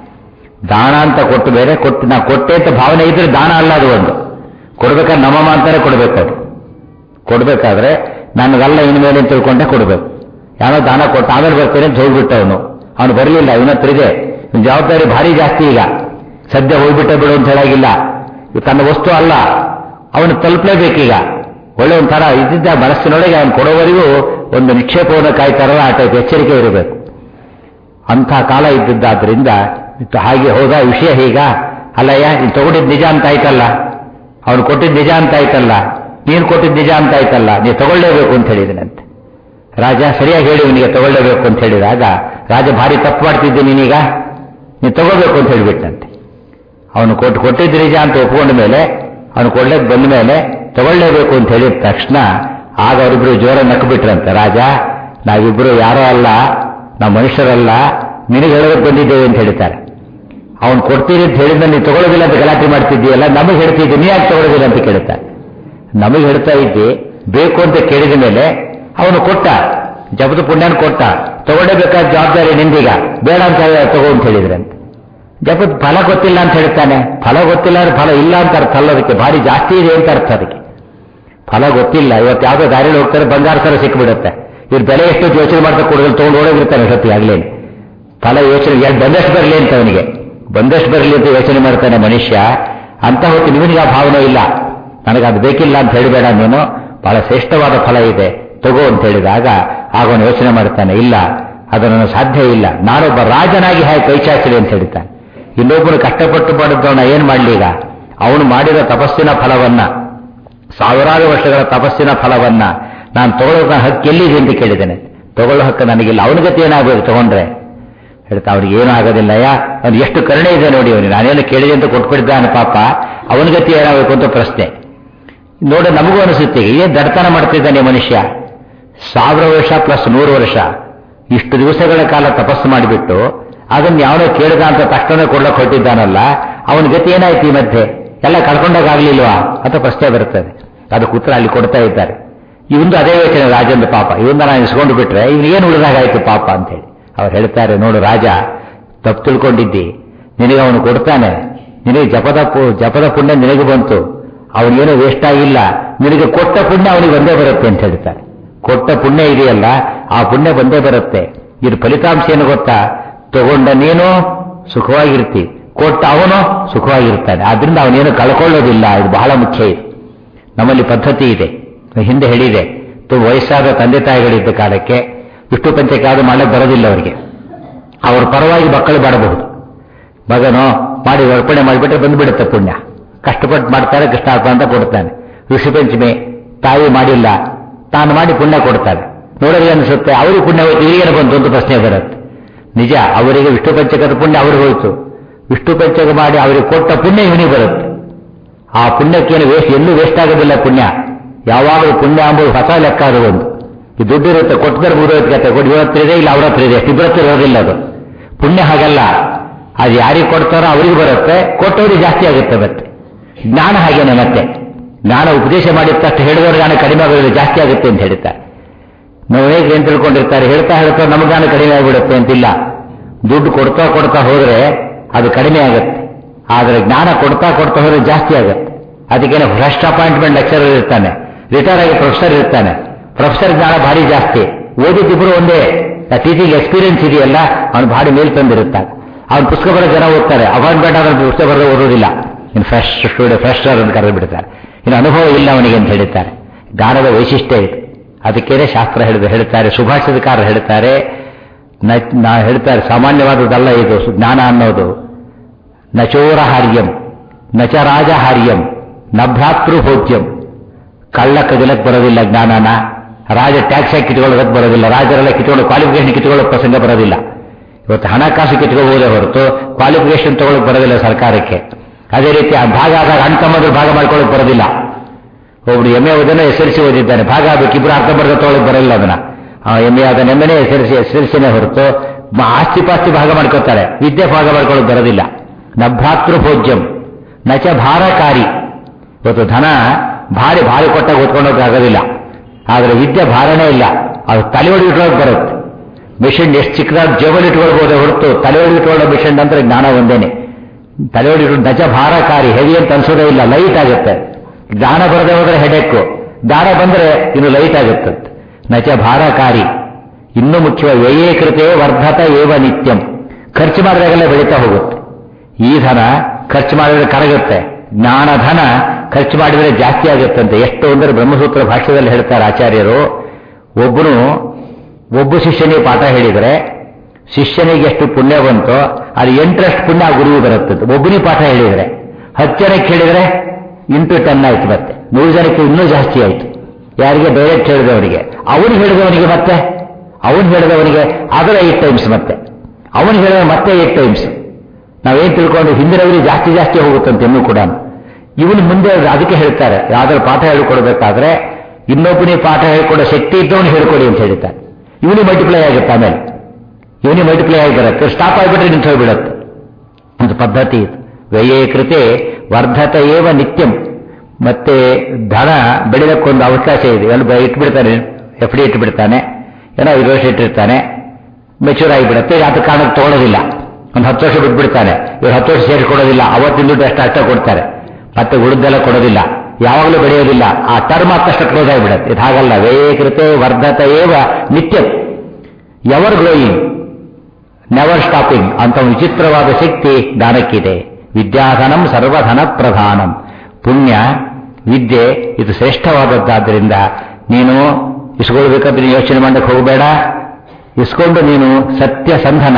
ದಾನ ಅಂತ ಕೊಟ್ಟು ಬೇರೆ ಕೊಟ್ಟು ನಾ ಕೊಟ್ಟೆ ಅಂತ ಭಾವನೆ ಇದ್ರೆ ದಾನ ಅಲ್ಲ ಅದು ಒಂದು ಕೊಡ್ಬೇಕಾದ್ರೆ ನಮ್ಮಮ್ಮ ಅಂತಾನೆ ಕೊಡ್ಬೇಕು ಅದು ಕೊಡ್ಬೇಕಾದ್ರೆ ನನಗಲ್ಲ ಇನ್ಮೇಲೆ ಅಂತ ತಿಳ್ಕೊಂಡೆ ಕೊಡ್ಬೇಕು ಯಾರೋ ದಾನ ಕೊಟ್ಟು ಆಮೇಲೆ ಬರ್ತೀನಿ ಅಂತ ಹೋಗ್ಬಿಟ್ಟ ಅವನು ಅವನು ಬರಲಿಲ್ಲ ಇವನ ಹತ್ರ ಇದೆ ಇವ್ನ ಜವಾಬ್ದಾರಿ ಭಾರಿ ಜಾಸ್ತಿ ಈಗ ಸದ್ಯ ಹೋಗ್ಬಿಟ್ಟೆ ಬಿಡು ಅಂತ ಹೇಳಾಗಿಲ್ಲ ಇದು ತನ್ನ ವಸ್ತು ಅಲ್ಲ ಅವನು ತಲುಪಲೇಬೇಕೀಗ ಒಳ್ಳೆ ಒಂಥರ ಇದ್ದಿದ್ದ ಮನಸ್ಸಿನೊಳಗೆ ಅವನು ಕೊಡೋವರೆಗೂ ಒಂದು ನಿಕ್ಷೇಪವನ್ನು ಕಾಯ್ತಾರಲ್ಲ ಆ ಟೈಪ್ ಎಚ್ಚರಿಕೆ ಇರಬೇಕು ಅಂಥ ಕಾಲ ಇದ್ದಿದ್ದಾದ್ರಿಂದ ಇತ್ತು ಹಾಗೆ ಹೋದ ವಿಷಯ ಹೀಗ ಅಲ್ಲಯ್ಯ ನೀನು ತಗೊಂಡಿದ್ದು ನಿಜ ಅಂತ ಆಯ್ತಲ್ಲ ಅವನು ಕೊಟ್ಟಿದ್ದು ನಿಜ ಅಂತ ಆಯ್ತಲ್ಲ ನೀನು ಕೊಟ್ಟಿದ್ದು ನಿಜ ಅಂತ ಆಯ್ತಲ್ಲ ನೀವು ತಗೊಳ್ಳೇಬೇಕು ಅಂತ ಹೇಳಿದನಂತೆ ರಾಜ ಸರಿಯಾಗಿ ಹೇಳಿ ಇವನಿಗೆ ತಗೊಳ್ಳೇಬೇಕು ಅಂತ ಹೇಳಿದಾಗ ರಾಜ ಭಾರಿ ತಪ್ಪು ಮಾಡ್ತಿದ್ದೆ ನೀನೀಗ ನೀನು ತಗೋಬೇಕು ಅಂತ ಹೇಳಿಬಿಟ್ಟಂತೆ ಅವನು ಕೊಟ್ಟು ಕೊಟ್ಟಿದ್ದು ನಿಜ ಅಂತ ಒಪ್ಕೊಂಡ ಮೇಲೆ ಅವನು ಕೊಡ್ಲಿಕ್ಕೆ ಬಂದ ಮೇಲೆ ತಗೊಳ್ಳೇಬೇಕು ಅಂತ ಹೇಳಿದ ತಕ್ಷಣ ಆಗ ಅವರಿಬ್ರು ಜೋರ ನಕ್ಬಿಟ್ರಂತೆ ರಾಜ ನಾವಿಬ್ರು ಯಾರೋ ಅಲ್ಲ ನಾವು ಮನುಷ್ಯರಲ್ಲ ನಿನಗೆ ಹೇಳೋದಕ್ಕೆ ಬಂದಿದ್ದೇವೆ ಅಂತ ಹೇಳ್ತಾರೆ ಅವನು ಕೊಡ್ತೀರಿ ಅಂತ ಹೇಳಿದ ನೀವು ತಗೊಳ್ಳೋದಿಲ್ಲ ಅಂತ ಗಲಾಟೆ ಮಾಡ್ತಿದ್ದೀಯಲ್ಲ ನಮಗೆ ಹೇಳ್ತಿದ್ದೆ ನೀ ಯಾಕೆ ತಗೊಳ್ಳೋದಿಲ್ಲ ಅಂತ ಕೇಳ್ತಾರೆ ನಮಗೆ ಹೇಳ್ತಾ ಇದ್ದಿ ಬೇಕು ಅಂತ ಕೇಳಿದ ಮೇಲೆ ಅವನು ಕೊಟ್ಟ ಜಪದ ಪುಣ್ಯನ ಕೊಟ್ಟ ತಗೊಳ್ಳೇಬೇಕಾದ ಜವಾಬ್ದಾರಿ ನಿಂದೀಗ ಬೇಡ ಅಂತ ಹೇಳಿ ತಗೋ ಅಂತ ಹೇಳಿದ್ರಂತೆ ಜಪದ ಫಲ ಗೊತ್ತಿಲ್ಲ ಅಂತ ಹೇಳ್ತಾನೆ ಫಲ ಗೊತ್ತಿಲ್ಲ ಅಂದ್ರೆ ಫಲ ಇಲ್ಲ ಅಂತ ಅರ್ಥ ಅಲ್ಲ ಅದಕ್ಕೆ ಭಾರಿ ಜಾಸ್ತಿ ಇದೆ ಅಂತ ಅರ್ಥ ಅದಕ್ಕೆ ಫಲ ಗೊತ್ತಿಲ್ಲ ಇವತ್ತು ಯಾವುದೋ ದಾರಿಯಲ್ಲಿ ಹೋಗ್ತಾರೆ ಬಂಗಾರ ಸರ ಸಿಕ್ಬಿಡುತ್ತೆ ಇವ್ರು ಬೆಲೆ ಎಷ್ಟು ಯೋಚನೆ ಮಾಡ್ತಾ ಕೊಡೋದು ತೊಗೊಂಡು ಓಡೋಗಿರ್ತಾನೆ ಸತಿ ಆಗ್ಲೇನೆ ಫಲ ಯೋಚನೆ ಎಷ್ಟು ಬಂದಷ್ಟು ಬರಲಿ ಅಂತ ಅವನಿಗೆ ಬಂದಷ್ಟು ಬರಲಿ ಅಂತ ಯೋಚನೆ ಮಾಡ್ತಾನೆ ಮನುಷ್ಯ ಅಂತ ಹೊತ್ತು ನಿಮಗೆ ಆ ಭಾವನೆ ಇಲ್ಲ ನನಗೆ ಅದು ಬೇಕಿಲ್ಲ ಅಂತ ಹೇಳಬೇಡ ನೀನು ಬಹಳ ಶ್ರೇಷ್ಠವಾದ ಫಲ ಇದೆ ತಗೋ ಅಂತ ಹೇಳಿದಾಗ ಆಗ ಅವನು ಯೋಚನೆ ಮಾಡ್ತಾನೆ ಇಲ್ಲ ಅದು ನನ್ನ ಸಾಧ್ಯ ಇಲ್ಲ ನಾನೊಬ್ಬ ರಾಜನಾಗಿ ಹಾಗೆ ಕೈಚಾಚಲಿ ಅಂತ ಹೇಳ್ತಾನೆ ಇನ್ನೊಬ್ಬನು ಕಷ್ಟಪಟ್ಟು ಮಾಡಿದ್ದವನ ಏನ್ ಮಾಡ್ಲಿ ಈಗ ಅವನು ಮಾಡಿದ ತಪಸ್ಸಿನ ಫಲವನ್ನ ಸಾವಿರಾರು ವರ್ಷಗಳ ತಪಸ್ಸಿನ ಫಲವನ್ನ ನಾನು ತಗೊಳ್ಳೋ ಹಕ್ಕು ಎಲ್ಲಿದೆ ಅಂತ ಕೇಳಿದ್ದೇನೆ ತಗೊಳ್ಳೋ ಹಕ್ಕು ನನಗಿಲ್ಲ ಅವನ ಗತಿ ಏನಾಗಬೇಕು ತಗೊಂಡ್ರೆ ಹೇಳ್ತಾ ಅವ್ರಿಗೆ ಏನೂ ಆಗೋದಿಲ್ಲ ಯಾ ಅವ್ನು ಎಷ್ಟು ಕರುಣೆ ಇದೆ ನೋಡಿ ಅವನಿಗೆ ನಾನೇನು ಕೇಳಿದೆ ಅಂತ ಕೊಟ್ಬಿಟ್ಟಿದ್ದಾನೆ ಪಾಪ ಅವನ ಗತಿ ಏನಾಗಬೇಕು ಅಂತ ಪ್ರಶ್ನೆ ನೋಡಿ ನಮಗೂ ಅನಿಸುತ್ತೆ ಏನ್ ದಡ್ತನ ಮಾಡ್ತಿದ್ದಾನೆ ಮನುಷ್ಯ ಸಾವಿರ ವರ್ಷ ಪ್ಲಸ್ ನೂರು ವರ್ಷ ಇಷ್ಟು ದಿವಸಗಳ ಕಾಲ ತಪಸ್ಸು ಮಾಡಿಬಿಟ್ಟು ಅದನ್ನ ಯಾವನೋ ಕೇಳಿದ ಅಂತ ತಕ್ಷಣ ಕೊಡ್ಲಕ್ಕೆ ಹೊರಟಿದ್ದಾನಲ್ಲ ಅವನ ಗತಿ ಏನಾಯ್ತು ಈ ಮಧ್ಯೆ ಎಲ್ಲ ಕಳ್ಕೊಂಡಾಗ್ಲಿಲ್ವಾ ಅಂತ ಪ್ರಶ್ನೆ ಬರುತ್ತದೆ ಅದಕ್ಕೆ ಉತ್ತರ ಅಲ್ಲಿ ಕೊಡ್ತಾ ಇದ್ದಾರೆ ಇವಂದು ಅದೇ ಯೋಚನೆ ರಾಜಂದು ಪಾಪ ಇವನ್ನ ನಾನು ಇಸ್ಕೊಂಡು ಬಿಟ್ರೆ ಇವ್ನು ಏನು ಉಳಿದಾಗಾಯ್ತು ಪಾಪ ಅಂತ ಹೇಳಿ ಅವ್ರು ಹೇಳ್ತಾರೆ ನೋಡು ರಾಜ ತಪ್ಪು ತಿಳ್ಕೊಂಡಿದ್ದಿ ನಿನಗೆ ಅವನು ಕೊಡ್ತಾನೆ ನಿನಗೆ ಜಪದ ಪು- ಜಪದ ಪುಣ್ಯ ನಿನಗೆ ಬಂತು ಅವನಿಗೇನು ವೇಸ್ಟ್ ಆಗಿಲ್ಲ ನಿನಗೆ ಕೊಟ್ಟ ಪುಣ್ಯ ಅವನಿಗೆ ಬಂದೇ ಬರುತ್ತೆ ಅಂತ ಹೇಳ್ತಾರೆ ಕೊಟ್ಟ ಪುಣ್ಯ ಇದೆಯಲ್ಲ ಆ ಪುಣ್ಯ ಬಂದೇ ಬರುತ್ತೆ ಇದ್ರ ಫಲಿತಾಂಶ ಏನು ಗೊತ್ತಾ ತಗೊಂಡ ನೀನು ಸುಖವಾಗಿರ್ತಿ ಕೊಟ್ಟ ಅವನು ಸುಖವಾಗಿರ್ತಾನೆ ಆದ್ರಿಂದ ಅವನೇನು ಕಳ್ಕೊಳ್ಳೋದಿಲ್ಲ ಇದು ಬಹಳ ಮುಖ್ಯ ಇದು ನಮ್ಮಲ್ಲಿ ಪದ್ಧತಿ ಇದೆ ಹಿಂದೆ ಹೇಳಿದೆ ತುಂಬ ವಯಸ್ಸಾದ ತಂದೆ ತಾಯಿಗಳಿದ್ದ ಕಾಲಕ್ಕೆ ವಿಷ್ಣು ಪಂಚಕ್ಕೆ ಯಾವುದು ಮಾಡಕ್ಕೆ ಬರೋದಿಲ್ಲ ಅವರಿಗೆ ಅವ್ರ ಪರವಾಗಿ ಮಕ್ಕಳು ಮಾಡಬಹುದು ಮಗನೋ ಮಾಡಿ ಅರ್ಪಣೆ ಮಾಡಿಬಿಟ್ರೆ ಬಂದ್ಬಿಡುತ್ತೆ ಪುಣ್ಯ ಕಷ್ಟಪಟ್ಟು ಮಾಡ್ತಾರೆ ಕೃಷ್ಣಾರ್ಪ ಅಂತ ಕೊಡ್ತಾನೆ ಋಷಿ ಪಂಚಮಿ ತಾಯಿ ಮಾಡಿಲ್ಲ ತಾನು ಮಾಡಿ ಪುಣ್ಯ ಕೊಡ್ತಾನೆ ನೋಡೋರಿಗೆ ಅನಿಸುತ್ತೆ ಅವರಿಗೆ ಪುಣ್ಯ ಹೋಯ್ತು ಈಗೇನು ಬಂತು ಅಂತ ಪ್ರಶ್ನೆ ಬರುತ್ತೆ ನಿಜ ಅವರಿಗೆ ವಿಷ್ಣು ಪಂಚಕದ ಪುಣ್ಯ ಅವ್ರಿಗೆ ಹೋಯ್ತು ವಿಷ್ಣು ಪಂಚಕ ಮಾಡಿ ಅವರಿಗೆ ಕೊಟ್ಟ ಪುಣ್ಯ ಇವನಿಗೆ ಬರುತ್ತೆ ಆ ಪುಣ್ಯಕ್ಕೇನು ವೇಸ್ಟ್ ಎಲ್ಲೂ ವೇಸ್ಟ್ ಆಗೋದಿಲ್ಲ ಪುಣ್ಯ ಯಾವಾಗಲೂ ಪುಣ್ಯ ಅಂಬುದು ಹೊಸ ಲೆಕ್ಕ ಅದು ಒಂದು ಈ ದುಡ್ಡು ಇರುತ್ತೆ ಕೊಟ್ಟದ್ರೆ ಮೂರೈವತ್ತು ಕತೆ ಕೊಟ್ಟು ಇವತ್ತು ಇದೆ ಇಲ್ಲ ಅವ್ರ ಹತ್ರ ಇದೆ ಇಬ್ಬರ ಹತ್ರ ಇರೋದಿಲ್ಲ ಅದು ಪುಣ್ಯ ಹಾಗಲ್ಲ ಅದು ಯಾರಿಗೆ ಕೊಡ್ತಾರೋ ಅವರಿಗೆ ಬರುತ್ತೆ ಕೊಟ್ಟವ್ರಿಗೆ ಜಾಸ್ತಿ ಆಗುತ್ತೆ ಮತ್ತೆ ಜ್ಞಾನ ಹಾಗೇನೆ ಮತ್ತೆ ಜ್ಞಾನ ಉಪದೇಶ ಮಾಡಿದ ತಕ್ಷಣ ಹೇಳಿದವ್ರ ಜ್ಞಾನ ಕಡಿಮೆ ಆಗೋದಿಲ್ಲ ಜಾಸ್ತಿ ಆಗುತ್ತೆ ಅಂತ ಹೇಳ್ತಾರೆ ನಾವು ಹೇಗೆ ಏನ್ ತಿಳ್ಕೊಂಡಿರ್ತಾರೆ ಹೇಳ್ತಾ ಹೇಳ್ತಾ ನಮ್ಮ ಜ್ಞಾನ ಕಡಿಮೆ ಆಗಿಬಿಡುತ್ತೆ ಅಂತಿಲ್ಲ ದುಡ್ಡು ಕೊಡ್ತಾ ಕೊಡ್ತಾ ಹೋದ್ರೆ ಅದು ಕಡಿಮೆ ಆಗುತ್ತೆ ಆದರೆ ಜ್ಞಾನ ಕೊಡ್ತಾ ಕೊಡ್ತಾ ಹೋದ್ರೆ ಜಾಸ್ತಿ ಆಗುತ್ತೆ ಅದಕ್ಕೇನೆ ಫಸ್ಟ್ ಅಪಾಯಿಂಟ್ಮೆಂಟ್ ಲೆಕ್ಚರರ್ ಇರ್ತಾನೆ ರಿಟೈರ್ ಆಗಿ ಪ್ರೊಫೆಸರ್ ಇರ್ತಾನೆ ಪ್ರೊಫೆಸರ್ ಜ್ಞಾನ ಭಾರಿ ಜಾಸ್ತಿ ಓದಿದ್ದಿಬ್ರು ಒಂದೇ ಟೀಚಿಂಗ್ ಎಕ್ಸ್ಪೀರಿಯನ್ಸ್ ಇದೆಯಲ್ಲ ಅವನು ಭಾರಿ ಮೇಲ್ ತಂದಿರುತ್ತಾನೆ ಅವ್ನು ಪುಸ್ತಕ ಬರೋ ಜನ ಓದ್ತಾರೆ ಅಪಾಯಿಂಟ್ಮೆಂಟ್ ಆದ್ರೆ ಪುಸ್ತಕ ಬರೋದು ಓದೋದಿಲ್ಲ ಇನ್ನು ಫ್ರೆಶ್ ಸ್ಟೂಡೆಂಟ್ ಫ್ರೆಶರ್ ಅಂತ ಕರೆದು ಬಿಡ್ತಾರೆ ಇನ್ನು ಅನುಭವ ಇಲ್ಲ ಅವನಿಗೆ ಅಂತ ಹೇಳ್ತಾರೆ ಜ್ಞಾನದ ವೈಶಿಷ್ಟ್ಯ ಇದು ಅದಕ್ಕೇನೆ ಶಾಸ್ತ್ರ ಹೇಳಿದ ಹೇಳ್ತಾರೆ ಸುಭಾಷಿತಕಾರರು ಹೇಳ್ತಾರೆ ನ- ನಾ ಹೇಳ್ತಾರೆ ಸಾಮಾನ್ಯವಾದದ್ದಲ್ಲ ಇದು ಸು- ಜ್ಞಾನ ಅನ್ನೋದು ನಚೋರಹಾರ್ಯಂ ನಚ ರಾಜಹಾರ್ಯಂ ನ ಭ್ರಾತೃಭೋಗ್ಯಂ ಕಳ್ಳ ಕದಿಲಕ್ಕೆ ಬರೋದಿಲ್ಲ ಜ್ಞಾನನ ರಾಜ ಟ್ಯಾಕ್ಸ್ ಆಗಿ ಕಿತ್ಕೊಳ್ಳೋದಕ್ಕೆ ಬರೋದಿಲ್ಲ ರಾಜರೆಲ್ಲ ಕಿತ್ಕೊಳ್ಳೋ ಕ್ವಾಲಿಫಿಕೇಶನ್ ಕಿತ್ಕೊಳ್ಳೋ ಪ್ರಸಂಗ ಬರೋದಿಲ್ಲ ಇವತ್ತು ಹಣಕಾಸು ಕಿತ್ಕೋಬಹುದೇ ಹೊರತು ಕ್ವಾಲಿಫಿಕೇಶನ್ ತಗೊಳ್ಳೋಕೆ ಬರೋದಿಲ್ಲ ಸರ್ಕಾರಕ್ಕೆ ಅದೇ ರೀತಿ ಆ ಭಾಗ ಆದಾಗ ಹಣ್ಣು ತಮ್ಮದ್ರು ಭಾಗ ಮಾಡ್ಕೊಳ್ಳೋಕೆ ಬರೋದಿಲ್ಲ ಒಬ್ರು ಎಮ್ ಎ ಓದನ ಎಸ್ ಎಲ್ ಸಿ ಓದಿದ್ದಾನೆ ಭಾಗ ಆಗಬೇಕು ಇಬ್ರು ಅರ್ಥ ಬರ್ದ ತೊಗೊಳಕ್ ಬರಲ್ಲ ಅದನ್ನ ಎಮ್ ಎ ಆದ ಎಮ್ ಎನೇ S L C S L ಸಿನೇ ಹೊರತು ಮ- ಆಸ್ತಿ ಪಾಸ್ತಿ ಭಾಗ ಮಾಡ್ಕೋತಾರೆ ವಿದ್ಯೆ ಭಾಗ ಮಾಡ್ಕೊಳ್ಳೋಕೆ ಬರೋದಿಲ್ಲ ನಭ್ರಾತೃ ಭೋಜ್ಯಂ ನಚ ಭಾರಕಾರಿ ಇವತ್ತು ಧನ ಭಾರಿ ಭಾರಿ ಕೊಟ್ಟಾಗ ಹೊತ್ಕೊಂಡೋಗಿ ಆಗೋದಿಲ್ಲ ಆದರೆ ವಿದ್ಯೆ ಭಾರನೇ ಇಲ್ಲ ಅದು ತಲೆಯೊಳಗೆ ಇಟ್ಕೊಳ್ಳೋಕೆ ಬರುತ್ತೆ ಮಿಷನ್ ಎಷ್ಟು ಚಿಕ್ಕದಾದ ಜೇಬಲ್ಲಿ ಇಟ್ಕೊಳ್ಬೋದೇ ಹೊರತು ತಲೆಯೊಳಗೆ ಇಟ್ಕೊಳ್ಳೋ ಮಿಷನ್ ಅಂದ್ರೆ ಜ್ಞಾನ ಒಂದೇನೆ ತಲೆಯೊಳಗೆ ಇಟ್ಟು ನಜ ಭಾರಕಾರಿ ಹೆವಿ ಅಂತ ಅನ್ಸೋದೇ ಇಲ್ಲ ಲೈಟ್ ಆಗುತ್ತೆ ಜ್ಞಾನ ಬರದೆ ಹೋದ್ರೆ ಹೆಡೆಕ್ಕು ಜ್ಞಾನ ಬಂದ್ರೆ ಇನ್ನು ಲೈಟ್ ಆಗುತ್ತೆ ನಚ ಭಾರಕಾರಿ ಇನ್ನೂ ಮುಖ್ಯವಾಗಿ ವ್ಯಯೇಕೃತೆ ವರ್ಧತ ಏವ ನಿತ್ಯಂ ಖರ್ಚು ಮಾಡಿದಾಗೆಲ್ಲ ಬೆಳೀತಾ ಹೋಗುತ್ತೆ ಈ ಧನ ಖರ್ಚು ಮಾಡಿದ್ರೆ ಕರಗುತ್ತೆ ಜ್ಞಾನ ಧನ ಖರ್ಚು ಮಾಡಿದರೆ ಜಾಸ್ತಿ ಆಗುತ್ತಂತೆ ಎಷ್ಟು ಅಂದರೆ ಬ್ರಹ್ಮಸೂತ್ರ ಭಾಷ್ಯದಲ್ಲಿ ಹೇಳ್ತಾರೆ ಆಚಾರ್ಯರು ಒಬ್ಬನು ಒಬ್ಬ ಶಿಷ್ಯನಿಗೆ ಪಾಠ ಹೇಳಿದರೆ ಶಿಷ್ಯನಿಗೆ ಎಷ್ಟು ಪುಣ್ಯ ಬಂತೋ ಅದು ಎಂಟರಷ್ಟು ಪುಣ್ಯ ಆ ಗುರುವಿಗೆ ಬರುತ್ತದೆ ಒಬ್ಬನಿಗೆ ಪಾಠ ಹೇಳಿದರೆ ಹತ್ತು ಜನಕ್ಕೆ ಹೇಳಿದರೆ ಇಂಟು ಟೆನ್ ಆಯ್ತು ಮತ್ತೆ ನೂರು ಜನಕ್ಕೆ ಇನ್ನೂ ಜಾಸ್ತಿ ಆಯ್ತು ಯಾರಿಗೆ ಡೈರೆಕ್ಟ್ ಹೇಳಿದವನಿಗೆ ಅವನು ಹೇಳಿದವನಿಗೆ ಮತ್ತೆ ಅವನು ಹೇಳಿದವನಿಗೆ ಅದರ ಏಟ್ ಟೈಮ್ಸ್ ಮತ್ತೆ ಅವನು ಹೇಳಿದ ಮತ್ತೆ ಏಟ್ ಟೈಮ್ಸ್ ನಾವೇನ್ ತಿಳ್ಕೊಂಡು ಹಿಂದಿನವರಿಗೆ ಜಾಸ್ತಿ ಜಾಸ್ತಿ ಹೋಗುತ್ತಂತೆ ಇನ್ನೂ ಕೂಡ ಇವನು ಮುಂದೆ ಅದಕ್ಕೆ ಹೇಳ್ತಾರೆ ಯಾವ್ದಾದ್ರು ಪಾಠ ಹೇಳ್ಕೊಡ್ಬೇಕಾದ್ರೆ ಇನ್ನೊಬ್ಬನಿಗೆ ಪಾಠ ಹೇಳ್ಕೊಡೋ ಶಕ್ತಿ ಇದ್ದವನು ಹೇಳ್ಕೊಡಿ ಅಂತ ಹೇಳ್ತಾರೆ ಇವನಿಗೆ ಮಲ್ಟಿಪ್ಲೈ ಆಗುತ್ತೆ ಆಮೇಲೆ ಇವನಿಗೆ ಮಲ್ಟಿಪ್ಲೈ ಆಗಿ ಬರುತ್ತೆ ಸ್ಟಾಪ್ ಆಗಿಬಿಟ್ರೆ ನಿಂತು ಹೋಗ್ಬಿಡುತ್ತೆ ಒಂದು ಪದ್ಧತಿ ಇದು ವ್ಯಯೇಕೃತೆ ವರ್ಧತ ಏವ ನಿತ್ಯಂ ಮತ್ತೆ ಧನ ಬೆಳೆದಕ್ಕೊಂದು ಅವಕಾಶ ಇದೆ ಅಲ್ಲಿ ಇಟ್ಬಿಡ್ತಾನೆ ಎಫ್ ಡಿ ಇಟ್ಬಿಡ್ತಾನೆ ಏನೋ ಐದು ವರ್ಷ ಇಟ್ಟಿರ್ತಾನೆ ಮೆಚೂರ್ ಆಗಿಬಿಡುತ್ತೆ ಆದ ಕಾರಣಕ್ಕೆ ತಗೊಳ್ಳೋದಿಲ್ಲ ಒಂದು ಹತ್ತು ವರ್ಷ ಬಿಟ್ಬಿಡ್ತಾನೆ ಇವ್ರು ಹತ್ತು ವರ್ಷ ಸೇರಿಕೊಡೋದಿಲ್ಲ ಅವತ್ತಿನ ದುಡ್ಡು ಅಷ್ಟು ಅಷ್ಟ ಕೊಡ್ತಾರೆ ಮತ್ತೆ ಉಳಿದೆಲ್ಲ ಕೊಡೋದಿಲ್ಲ ಯಾವಾಗಲೂ ಬೆಳೆಯೋದಿಲ್ಲ ಆ ಟರ್ಮ್ ಅಷ್ಟಷ್ಟು ಕ್ಲೋಸ್ ಆಗಿಬಿಡುತ್ತೆ ಇದು ಹಾಗಲ್ಲ ವ್ಯಯೇಕೃತೆ ವರ್ಧತ ಏವ ನಿತ್ಯಂ ಎವರ್ ಗ್ರೋಯಿಂಗ್ ನೆವರ್ ಸ್ಟಾಪಿಂಗ್ ಅಂತ ಒಂದು ವಿಚಿತ್ರವಾದ ಶಕ್ತಿ ದಾನಕ್ಕಿದೆ ವಿದ್ಯಾಧನಂ ಸರ್ವಧನ ಪ್ರಧಾನಂ ಪುಣ್ಯ ವಿದ್ಯೆ ಇದು ಶ್ರೇಷ್ಠವಾದದ್ದಾದ್ದರಿಂದ ನೀನು ಇಸ್ಕೊಳ್ಬೇಕಂತ ನೀನು ಯೋಚನೆ ಮಾಡಕ್ಕೆ ಹೋಗಬೇಡ ಇಸ್ಕೊಂಡು ನೀನು ಸತ್ಯ ಸಂಧನ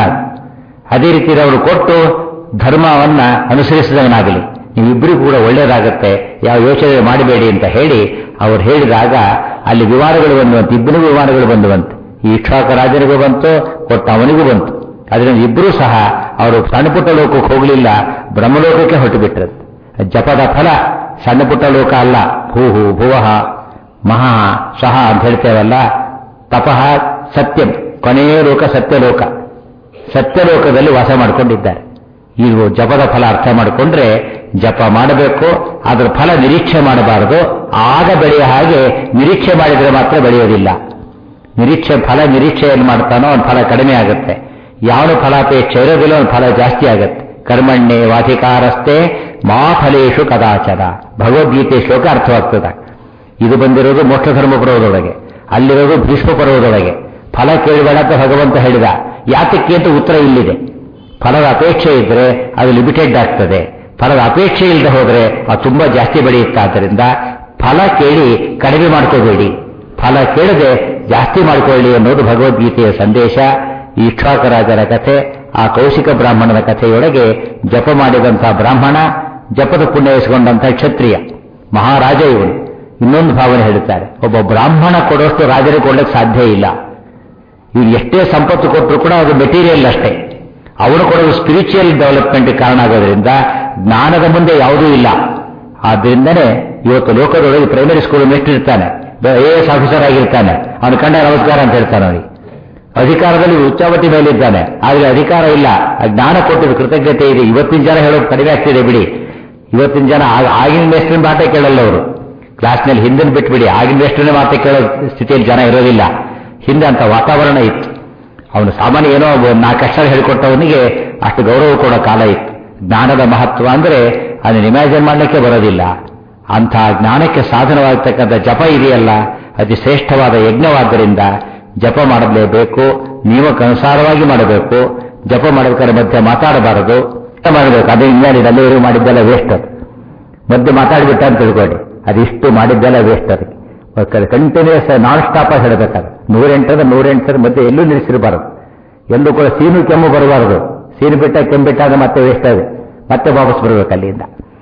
ಅದೇ ರೀತಿ ಅವರು ಕೊಟ್ಟು ಧರ್ಮವನ್ನ ಅನುಸರಿಸಿದವನಾಗಲಿ ನೀವಿಬ್ಬರಿಗೂ ಕೂಡ ಒಳ್ಳೆಯದಾಗತ್ತೆ ಯಾವ ಯೋಚನೆ ಮಾಡಬೇಡಿ ಅಂತ ಹೇಳಿ ಅವರು ಹೇಳಿದಾಗ ಅಲ್ಲಿ ವಿಮಾನಗಳು ಬಂದುವಂತೆ ಇಬ್ಬರಿಗೂ ವಿಮಾನಗಳು ಬಂದುವಂತೆ ಈ ಇಕ್ಷಾಕ ರಾಜನಿಗೂ ಬಂತು ಕೊಟ್ಟ ಅವನಿಗೂ ಬಂತು ಅದರಿಂದ ಇಬ್ಬರೂ ಸಹ ಅವರು ಸಣ್ಣ ಪುಟ್ಟ ಲೋಕಕ್ಕೆ ಹೋಗಲಿಲ್ಲ ಬ್ರಹ್ಮಲೋಕಕ್ಕೆ ಹೊರಟು ಬಿಟ್ಟರು ಜಪದ ಫಲ ಸಣ್ಣ ಪುಟ್ಟ ಲೋಕ ಅಲ್ಲ ಭೂಹು ಭುವಃ ಮಹಾ ಸಹ ಅಂತ ಹೇಳ್ತೇವಲ್ಲ ತಪಃ ಸತ್ಯಂ ಕೊನೆಯ ಲೋಕ ಸತ್ಯಲೋಕ ಸತ್ಯಲೋಕದಲ್ಲಿ ವಾಸ ಮಾಡಿಕೊಂಡಿದ್ದಾರೆ ಇದು ಜಪದ ಫಲ ಅರ್ಥ ಮಾಡಿಕೊಂಡ್ರೆ ಜಪ ಮಾಡಬೇಕು ಅದರ ಫಲ ನಿರೀಕ್ಷೆ ಮಾಡಬಾರದು ಆಗ ಬೆಳೆಯ ಹಾಗೆ ನಿರೀಕ್ಷೆ ಮಾಡಿದರೆ ಮಾತ್ರ ಬೆಳೆಯೋದಿಲ್ಲ ನಿರೀಕ್ಷೆ ಫಲ ನಿರೀಕ್ಷೆಯನ್ನು ಮಾಡ್ತಾನೋ ಅವನ ಫಲ ಕಡಿಮೆ ಆಗುತ್ತೆ ಯಾವನು ಫಲಾಪೇಕ್ಷೆ ಇರೋದಿಲ್ಲ ಅವನ ಫಲ ಜಾಸ್ತಿ ಆಗುತ್ತೆ ಕರ್ಮಣ್ಣೆ ವಾಧಿಕಾರಸ್ಥೆ ಮಾ ಫಲೇಶು ಕದಾಚನ ಭಗವದ್ಗೀತೆ ಶ್ಲೋಕ ಅರ್ಥವಾಗ್ತದೆ ಇದು ಬಂದಿರೋದು ಮೋಕ್ಷ ಧರ್ಮ ಪರ್ವದೊಳಗೆ ಅಲ್ಲಿರೋದು ಭೀಷ್ಮ ಪರ್ವದೊಳಗೆ ಫಲ ಕೇಳಬೇಡ ಅಂತ ಭಗವಂತ ಹೇಳಿದ ಯಾತಕ್ಕೆ ಅಂತ ಉತ್ತರ ಇಲ್ಲಿದೆ ಫಲದ ಅಪೇಕ್ಷೆ ಇದ್ರೆ ಅದು ಲಿಮಿಟೆಡ್ ಆಗ್ತದೆ ಫಲದ ಅಪೇಕ್ಷೆ ಇಲ್ಲದೆ ಹೋದ್ರೆ ಅದು ತುಂಬಾ ಜಾಸ್ತಿ ಬೆಳೆಯುತ್ತೆ ಆದ್ದರಿಂದ ಫಲ ಕೇಳಿ ಕಡಿಮೆ ಮಾಡ್ಕೋಬೇಡಿ ಫಲ ಕೇಳದೆ ಜಾಸ್ತಿ ಮಾಡಿಕೊಳ್ಳಿ ಅನ್ನೋದು ಭಗವದ್ಗೀತೆಯ ಸಂದೇಶ ಈ ಇಕ್ಷ್ವಾಕರಾಜರ ಕಥೆ ಆ ಕೌಶಿಕ ಬ್ರಾಹ್ಮಣನ ಕಥೆಯೊಳಗೆ ಜಪ ಮಾಡಿದಂತಹ ಬ್ರಾಹ್ಮಣ ಜಪದ ಪುಣ್ಯ ಇಸ್ಕೊಂಡಂತಹ ಕ್ಷತ್ರಿಯ ಮಹಾರಾಜ ಇವನು ಇನ್ನೊಂದು ಭಾವನೆ ಹೇಳುತ್ತಾರೆ ಒಬ್ಬ ಬ್ರಾಹ್ಮಣ ಕೊಡೋಷ್ಟು ರಾಜರಿಗೆ ಕೊಡಲಿಕ್ಕೆ ಸಾಧ್ಯ ಇಲ್ಲ ಇವ್ರು ಎಷ್ಟೇ ಸಂಪತ್ತು ಕೊಟ್ಟರು ಕೂಡ ಅದು ಮೆಟೀರಿಯಲ್ ಅಷ್ಟೇ ಅವನು ಕೊಡೋದು ಸ್ಪಿರಿಚುವಲ್ ಡೆವಲಪ್ಮೆಂಟ್ ಕಾರಣ ಆಗೋದ್ರಿಂದ ಜ್ಞಾನದ ಮುಂದೆ ಯಾವುದೂ ಇಲ್ಲ ಆದ್ರಿಂದನೇ ಇವತ್ತು ಲೋಕದೊಳಗೆ ಪ್ರೈಮರಿ ಸ್ಕೂಲ್ ಇರ್ತಾನೆ ಎ ಎಸ್ ಆಫೀಸರ್ ಆಗಿರ್ತಾನೆ ಅವನು ಕಂಡ ನಮಸ್ಕಾರ ಅಂತ ಹೇಳ್ತಾನೆ ಅವನಿಗೆ ಅಧಿಕಾರದಲ್ಲಿ ಉಚ್ಚಾವಟಿ ಮೇಲಿದ್ದಾನೆ ಆದರೆ ಅಧಿಕಾರ ಇಲ್ಲ ಆ ಜ್ಞಾನ ಕೊಟ್ಟಿದ್ದು ಕೃತಜ್ಞತೆ ಇದೆ ಇವತ್ತಿನ ಜನ ಹೇಳೋದು ಕಡಿಮೆ ಆಗ್ತಿದೆ ಬಿಡಿ ಇವತ್ತಿನ ಜನ ಆ- ಆಗಿನ ಮೇಸ್ಟ್ರಿನ ಮಾತೇ ಕೇಳಲ್ಲ ಅವರು ಕ್ಲಾಸ್ನಲ್ಲಿ ಹಿಂದಿನ ಬಿಟ್ಬಿಡಿ ಆಗಿನ ಮೇಸ್ಟ್ರನ್ನೇ ಮಾತೇ ಕೇಳೋ ಸ್ಥಿತಿಯಲ್ಲಿ ಜನ ಇರೋದಿಲ್ಲ ಹಿಂದೆ ಅಂತ ವಾತಾವರಣ ಇತ್ತು ಅವನು ಸಾಮಾನ್ಯ ಏನೋ ಒಬ್ಬ ನಾಲ್ಕು ಅಕ್ಷರ ಹೇಳಿಕೊಟ್ಟವನಿಗೆ ಅಷ್ಟು ಗೌರವ ಕೊಡೋ ಕಾಲ ಇತ್ತು ಜ್ಞಾನದ ಮಹತ್ವ ಅಂದ್ರೆ ಅದನ್ನ ಇಮ್ಯಾಜಿನ್ ಮಾಡಲಿಕ್ಕೆ ಬರೋದಿಲ್ಲ ಅಂಥ ಜ್ಞಾನಕ್ಕೆ ಸಾಧನವಾಗತಕ್ಕಂಥ ಜಪ ಇದೆಯಲ್ಲ ಅತಿ ಶ್ರೇಷ್ಠವಾದ ಯಜ್ಞವಾದ್ದರಿಂದ ಜಪ ಮಾಡಲೇಬೇಕು ನಿಯಮಕ್ಕನುಸಾರವಾಗಿ ಮಾಡಬೇಕು ಜಪ ಮಾಡಬೇಕಾದ್ರೆ ಮಧ್ಯೆ ಮಾತಾಡಬಾರದು ಮಾಡಬೇಕು ಅದೇ ಇನ್ಯಾರಿದ ಅಲ್ಲಿವರು ಮಾಡಿದ್ದೆಲ್ಲ ವೇಸ್ಟ್ ಅದು ಮಧ್ಯೆ ಮಾತಾಡಿಬಿಟ್ಟ ಅಂತ ತಿಳ್ಕೊಳ್ಳಿ ಅದಿಷ್ಟು ಮಾಡಿದ್ದೆಲ್ಲ ವೇಸ್ಟ್ ಅದಕ್ಕೆ ಕಂಟಿನ್ಯೂಸ್ ನಾನ್ ಸ್ಟಾಪ್ ಆಗಿ ಹೇಳಬೇಕಾದ್ರೆ ನೂರೆಂಟದ ನೂರೆಂಟರ ಮಧ್ಯೆ ಎಲ್ಲೂ ನಿಲ್ಲಿಸಿರಬಾರದು ಎಲ್ಲೂ ಕೂಡ ಸೀನು ಕೆಮ್ಮು ಬರಬಾರದು ಸೀನು ಬಿಟ್ಟ ಕೆಮ್ಮು ಬಿಟ್ಟಾಗ ಮತ್ತೆ ವೇಸ್ಟ್ ಆಗಿದೆ ಮತ್ತೆ ವಾಪಸ್ ಬರಬೇಕು ಅಲ್ಲಿಂದ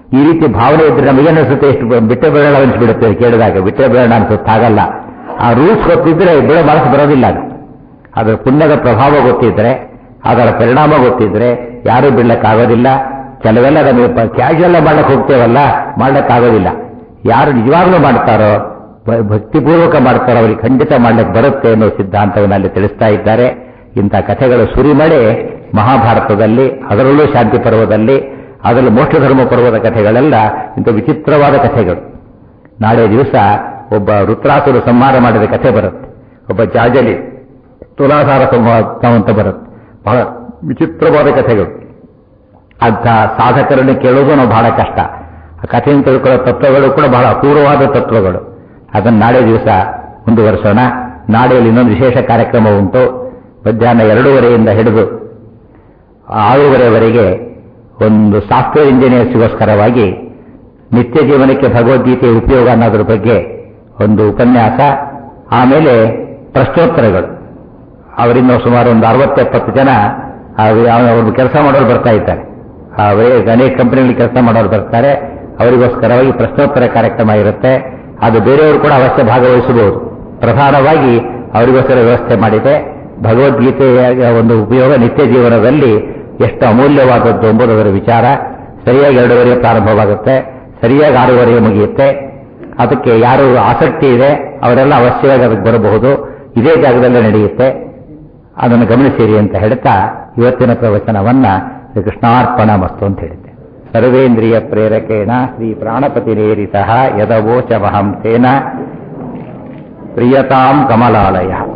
ಈ ರೀತಿ ಭಾವನೆ ಇದ್ರೆ ನಮಗೇನು ಅನಿಸುತ್ತೆ ಎಷ್ಟು ಬ- ಬಿಟ್ಟೆ ಬೇಡ ಅನಿಸ್ಬಿಡುತ್ತೆ ಕೇಳಿದಾಗ ಬಿಟ್ಟೆ ಬೇಡ ಅನ್ಸುತ್ತೆ ಹಾಗಲ್ಲ ಆ ರೂಲ್ಸ್ ಗೊತ್ತಿದ್ರೆ ಬಿಡೋ ಮನಸ್ಸು ಬರೋದಿಲ್ಲ ಅದು ಅದರ ಪುಣ್ಯದ ಪ್ರಭಾವ ಗೊತ್ತಿದ್ರೆ ಅದರ ಪರಿಣಾಮ ಗೊತ್ತಿದ್ರೆ ಯಾರೂ ಬಿಡ್ಲಕ್ಕಾಗೋದಿಲ್ಲ ಕೆಲವೆಲ್ಲ ನಮಗೆ ಕ್ಯಾಶುವಲ್ ಮಾಡಕ್ಕೆ ಹೋಗ್ತೇವಲ್ಲ ಮಾಡ್ಲಿಕ್ಕಾಗೋದಿಲ್ಲ ಯಾರು ನಿಜವಾಗ್ಲೂ ಮಾಡ್ತಾರೋ ಭ- ಭಕ್ತಿಪೂರ್ವಕ ಮಾಡ್ತಾರೋ ಅವರಿಗೆ ಖಂಡಿತ ಮಾಡ್ಲಿಕ್ಕೆ ಬರುತ್ತೆ ಅನ್ನೋ ಸಿದ್ಧಾಂತವನ್ನು ಅಲ್ಲಿ ತಿಳಿಸ್ತಾ ಇದ್ದಾರೆ ಇಂಥ ಕಥೆಗಳು ಸುರಿಮಳೆ ಮಹಾಭಾರತದಲ್ಲಿ ಅದರಲ್ಲೂ ಶಾಂತಿ ಪರ್ವದಲ್ಲಿ ಅದರಲ್ಲೂ ಮೋಕ್ಷ ಧರ್ಮ ಪರ್ವದ ಕಥೆಗಳೆಲ್ಲ ಇಂಥ ವಿಚಿತ್ರವಾದ ಕಥೆಗಳು ನಾಳೆ ದಿವಸ ಒಬ್ಬ ವೃತ್ರಾಸುರು ಸಂಹಾರ ಮಾಡಿದ ಕಥೆ ಬರುತ್ತೆ ಒಬ್ಬ ಜಾಜಲಿ ತುಲಾಧಾರ ಸಂವಾದ ಅಂತ ಬರುತ್ತೆ ಬಹಳ ವಿಚಿತ್ರವಾದ ಕಥೆಗಳು ಅಂಥ ಸಾಧಕರನ್ನು ಕೇಳೋದು ನಾವು ಬಹಳ ಕಷ್ಟ ಆ ಕಥೆಯನ್ನು ತಿಳ್ಕೊಳ್ಳೋ ತತ್ವಗಳು ಕೂಡ ಬಹಳ ಅಪೂರ್ವವಾದ ತತ್ವಗಳು ಅದನ್ನು ನಾಳೆ ದಿವಸ ಮುಂದುವರಿಸೋಣ ನಾಳೆಯಲ್ಲಿ ಇನ್ನೊಂದು ವಿಶೇಷ ಕಾರ್ಯಕ್ರಮ ಉಂಟು ಮಧ್ಯಾಹ್ನ ಎರಡೂವರೆಯಿಂದ ಹಿಡಿದು ಆರೂವರೆವರೆಗೆ ಒಂದು ಸಾಫ್ಟ್ವೇರ್ ಇಂಜಿನಿಯರ್ಸ್ಗೋಸ್ಕರವಾಗಿ ನಿತ್ಯ ಜೀವನಕ್ಕೆ ಭಗವದ್ಗೀತೆಯ ಉಪಯೋಗ ಅನ್ನೋದ್ರ ಬಗ್ಗೆ ಒಂದು ಉಪನ್ಯಾಸ ಆಮೇಲೆ ಪ್ರಶ್ನೋತ್ತರಗಳು ಅವರಿಂದ ಸುಮಾರು ಒಂದು ಅರವತ್ತೆಪ್ಪತ್ತು ಜನ ಅವರು ಕೆಲಸ ಮಾಡೋರು ಬರ್ತಾ ಇದ್ದಾರೆ ಅವರೇ ಅನೇಕ ಕಂಪನಿಗಳಲ್ಲಿ ಕೆಲಸ ಮಾಡೋರು ಬರ್ತಾರೆ ಅವರಿಗೋಸ್ಕರವಾಗಿ ಪ್ರಶ್ನೋತ್ತರ ಕಾರ್ಯಕ್ರಮ ಇರುತ್ತೆ ಅದು ಬೇರೆಯವರು ಕೂಡ ಅವಶ್ಯ ಭಾಗವಹಿಸಬಹುದು ಪ್ರಧಾನವಾಗಿ ಅವರಿಗೋಸ್ಕರ ವ್ಯವಸ್ಥೆ ಮಾಡಿದೆ ಭಗವದ್ಗೀತೆಯ ಒಂದು ಉಪಯೋಗ ನಿತ್ಯ ಜೀವನದಲ್ಲಿ ಎಷ್ಟು ಅಮೂಲ್ಯವಾದದ್ದು ಎಂಬುದರ ವಿಚಾರ ಸರಿಯಾಗಿ ಎರಡೂವರೆಗೆ ಪ್ರಾರಂಭವಾಗುತ್ತೆ ಸರಿಯಾಗಿ ಆರೂವರೆಗೆ ಮುಗಿಯುತ್ತೆ ಅದಕ್ಕೆ ಯಾರು ಆಸಕ್ತಿ ಇದೆ ಅವರೆಲ್ಲ ಅವಶ್ಯವಾಗಿ ಅದಕ್ಕೆ ಬರಬಹುದು ಇದೇ ಜಾಗದಲ್ಲೇ ನಡೆಯುತ್ತೆ ಅದನ್ನು ಗಮನಿಸಿರಿ ಅಂತ ಹೇಳ್ತಾ ಇವತ್ತಿನ ಪ್ರವಚನವನ್ನ ಶ್ರೀ ಕೃಷ್ಣಾರ್ಪಣ ಮಸ್ತು ಅಂತ ಹೇಳಿದ್ದೆ ಸರ್ವೇಂದ್ರಿಯ ಪ್ರೇರಕೇಣ ಶ್ರೀ ಪ್ರಾಣಪತಿರೇರಿತ ಯದವೋಚಮಹಂ ತೇನ ಪ್ರಿಯತಾಂ ಕಮಲಾಲಯ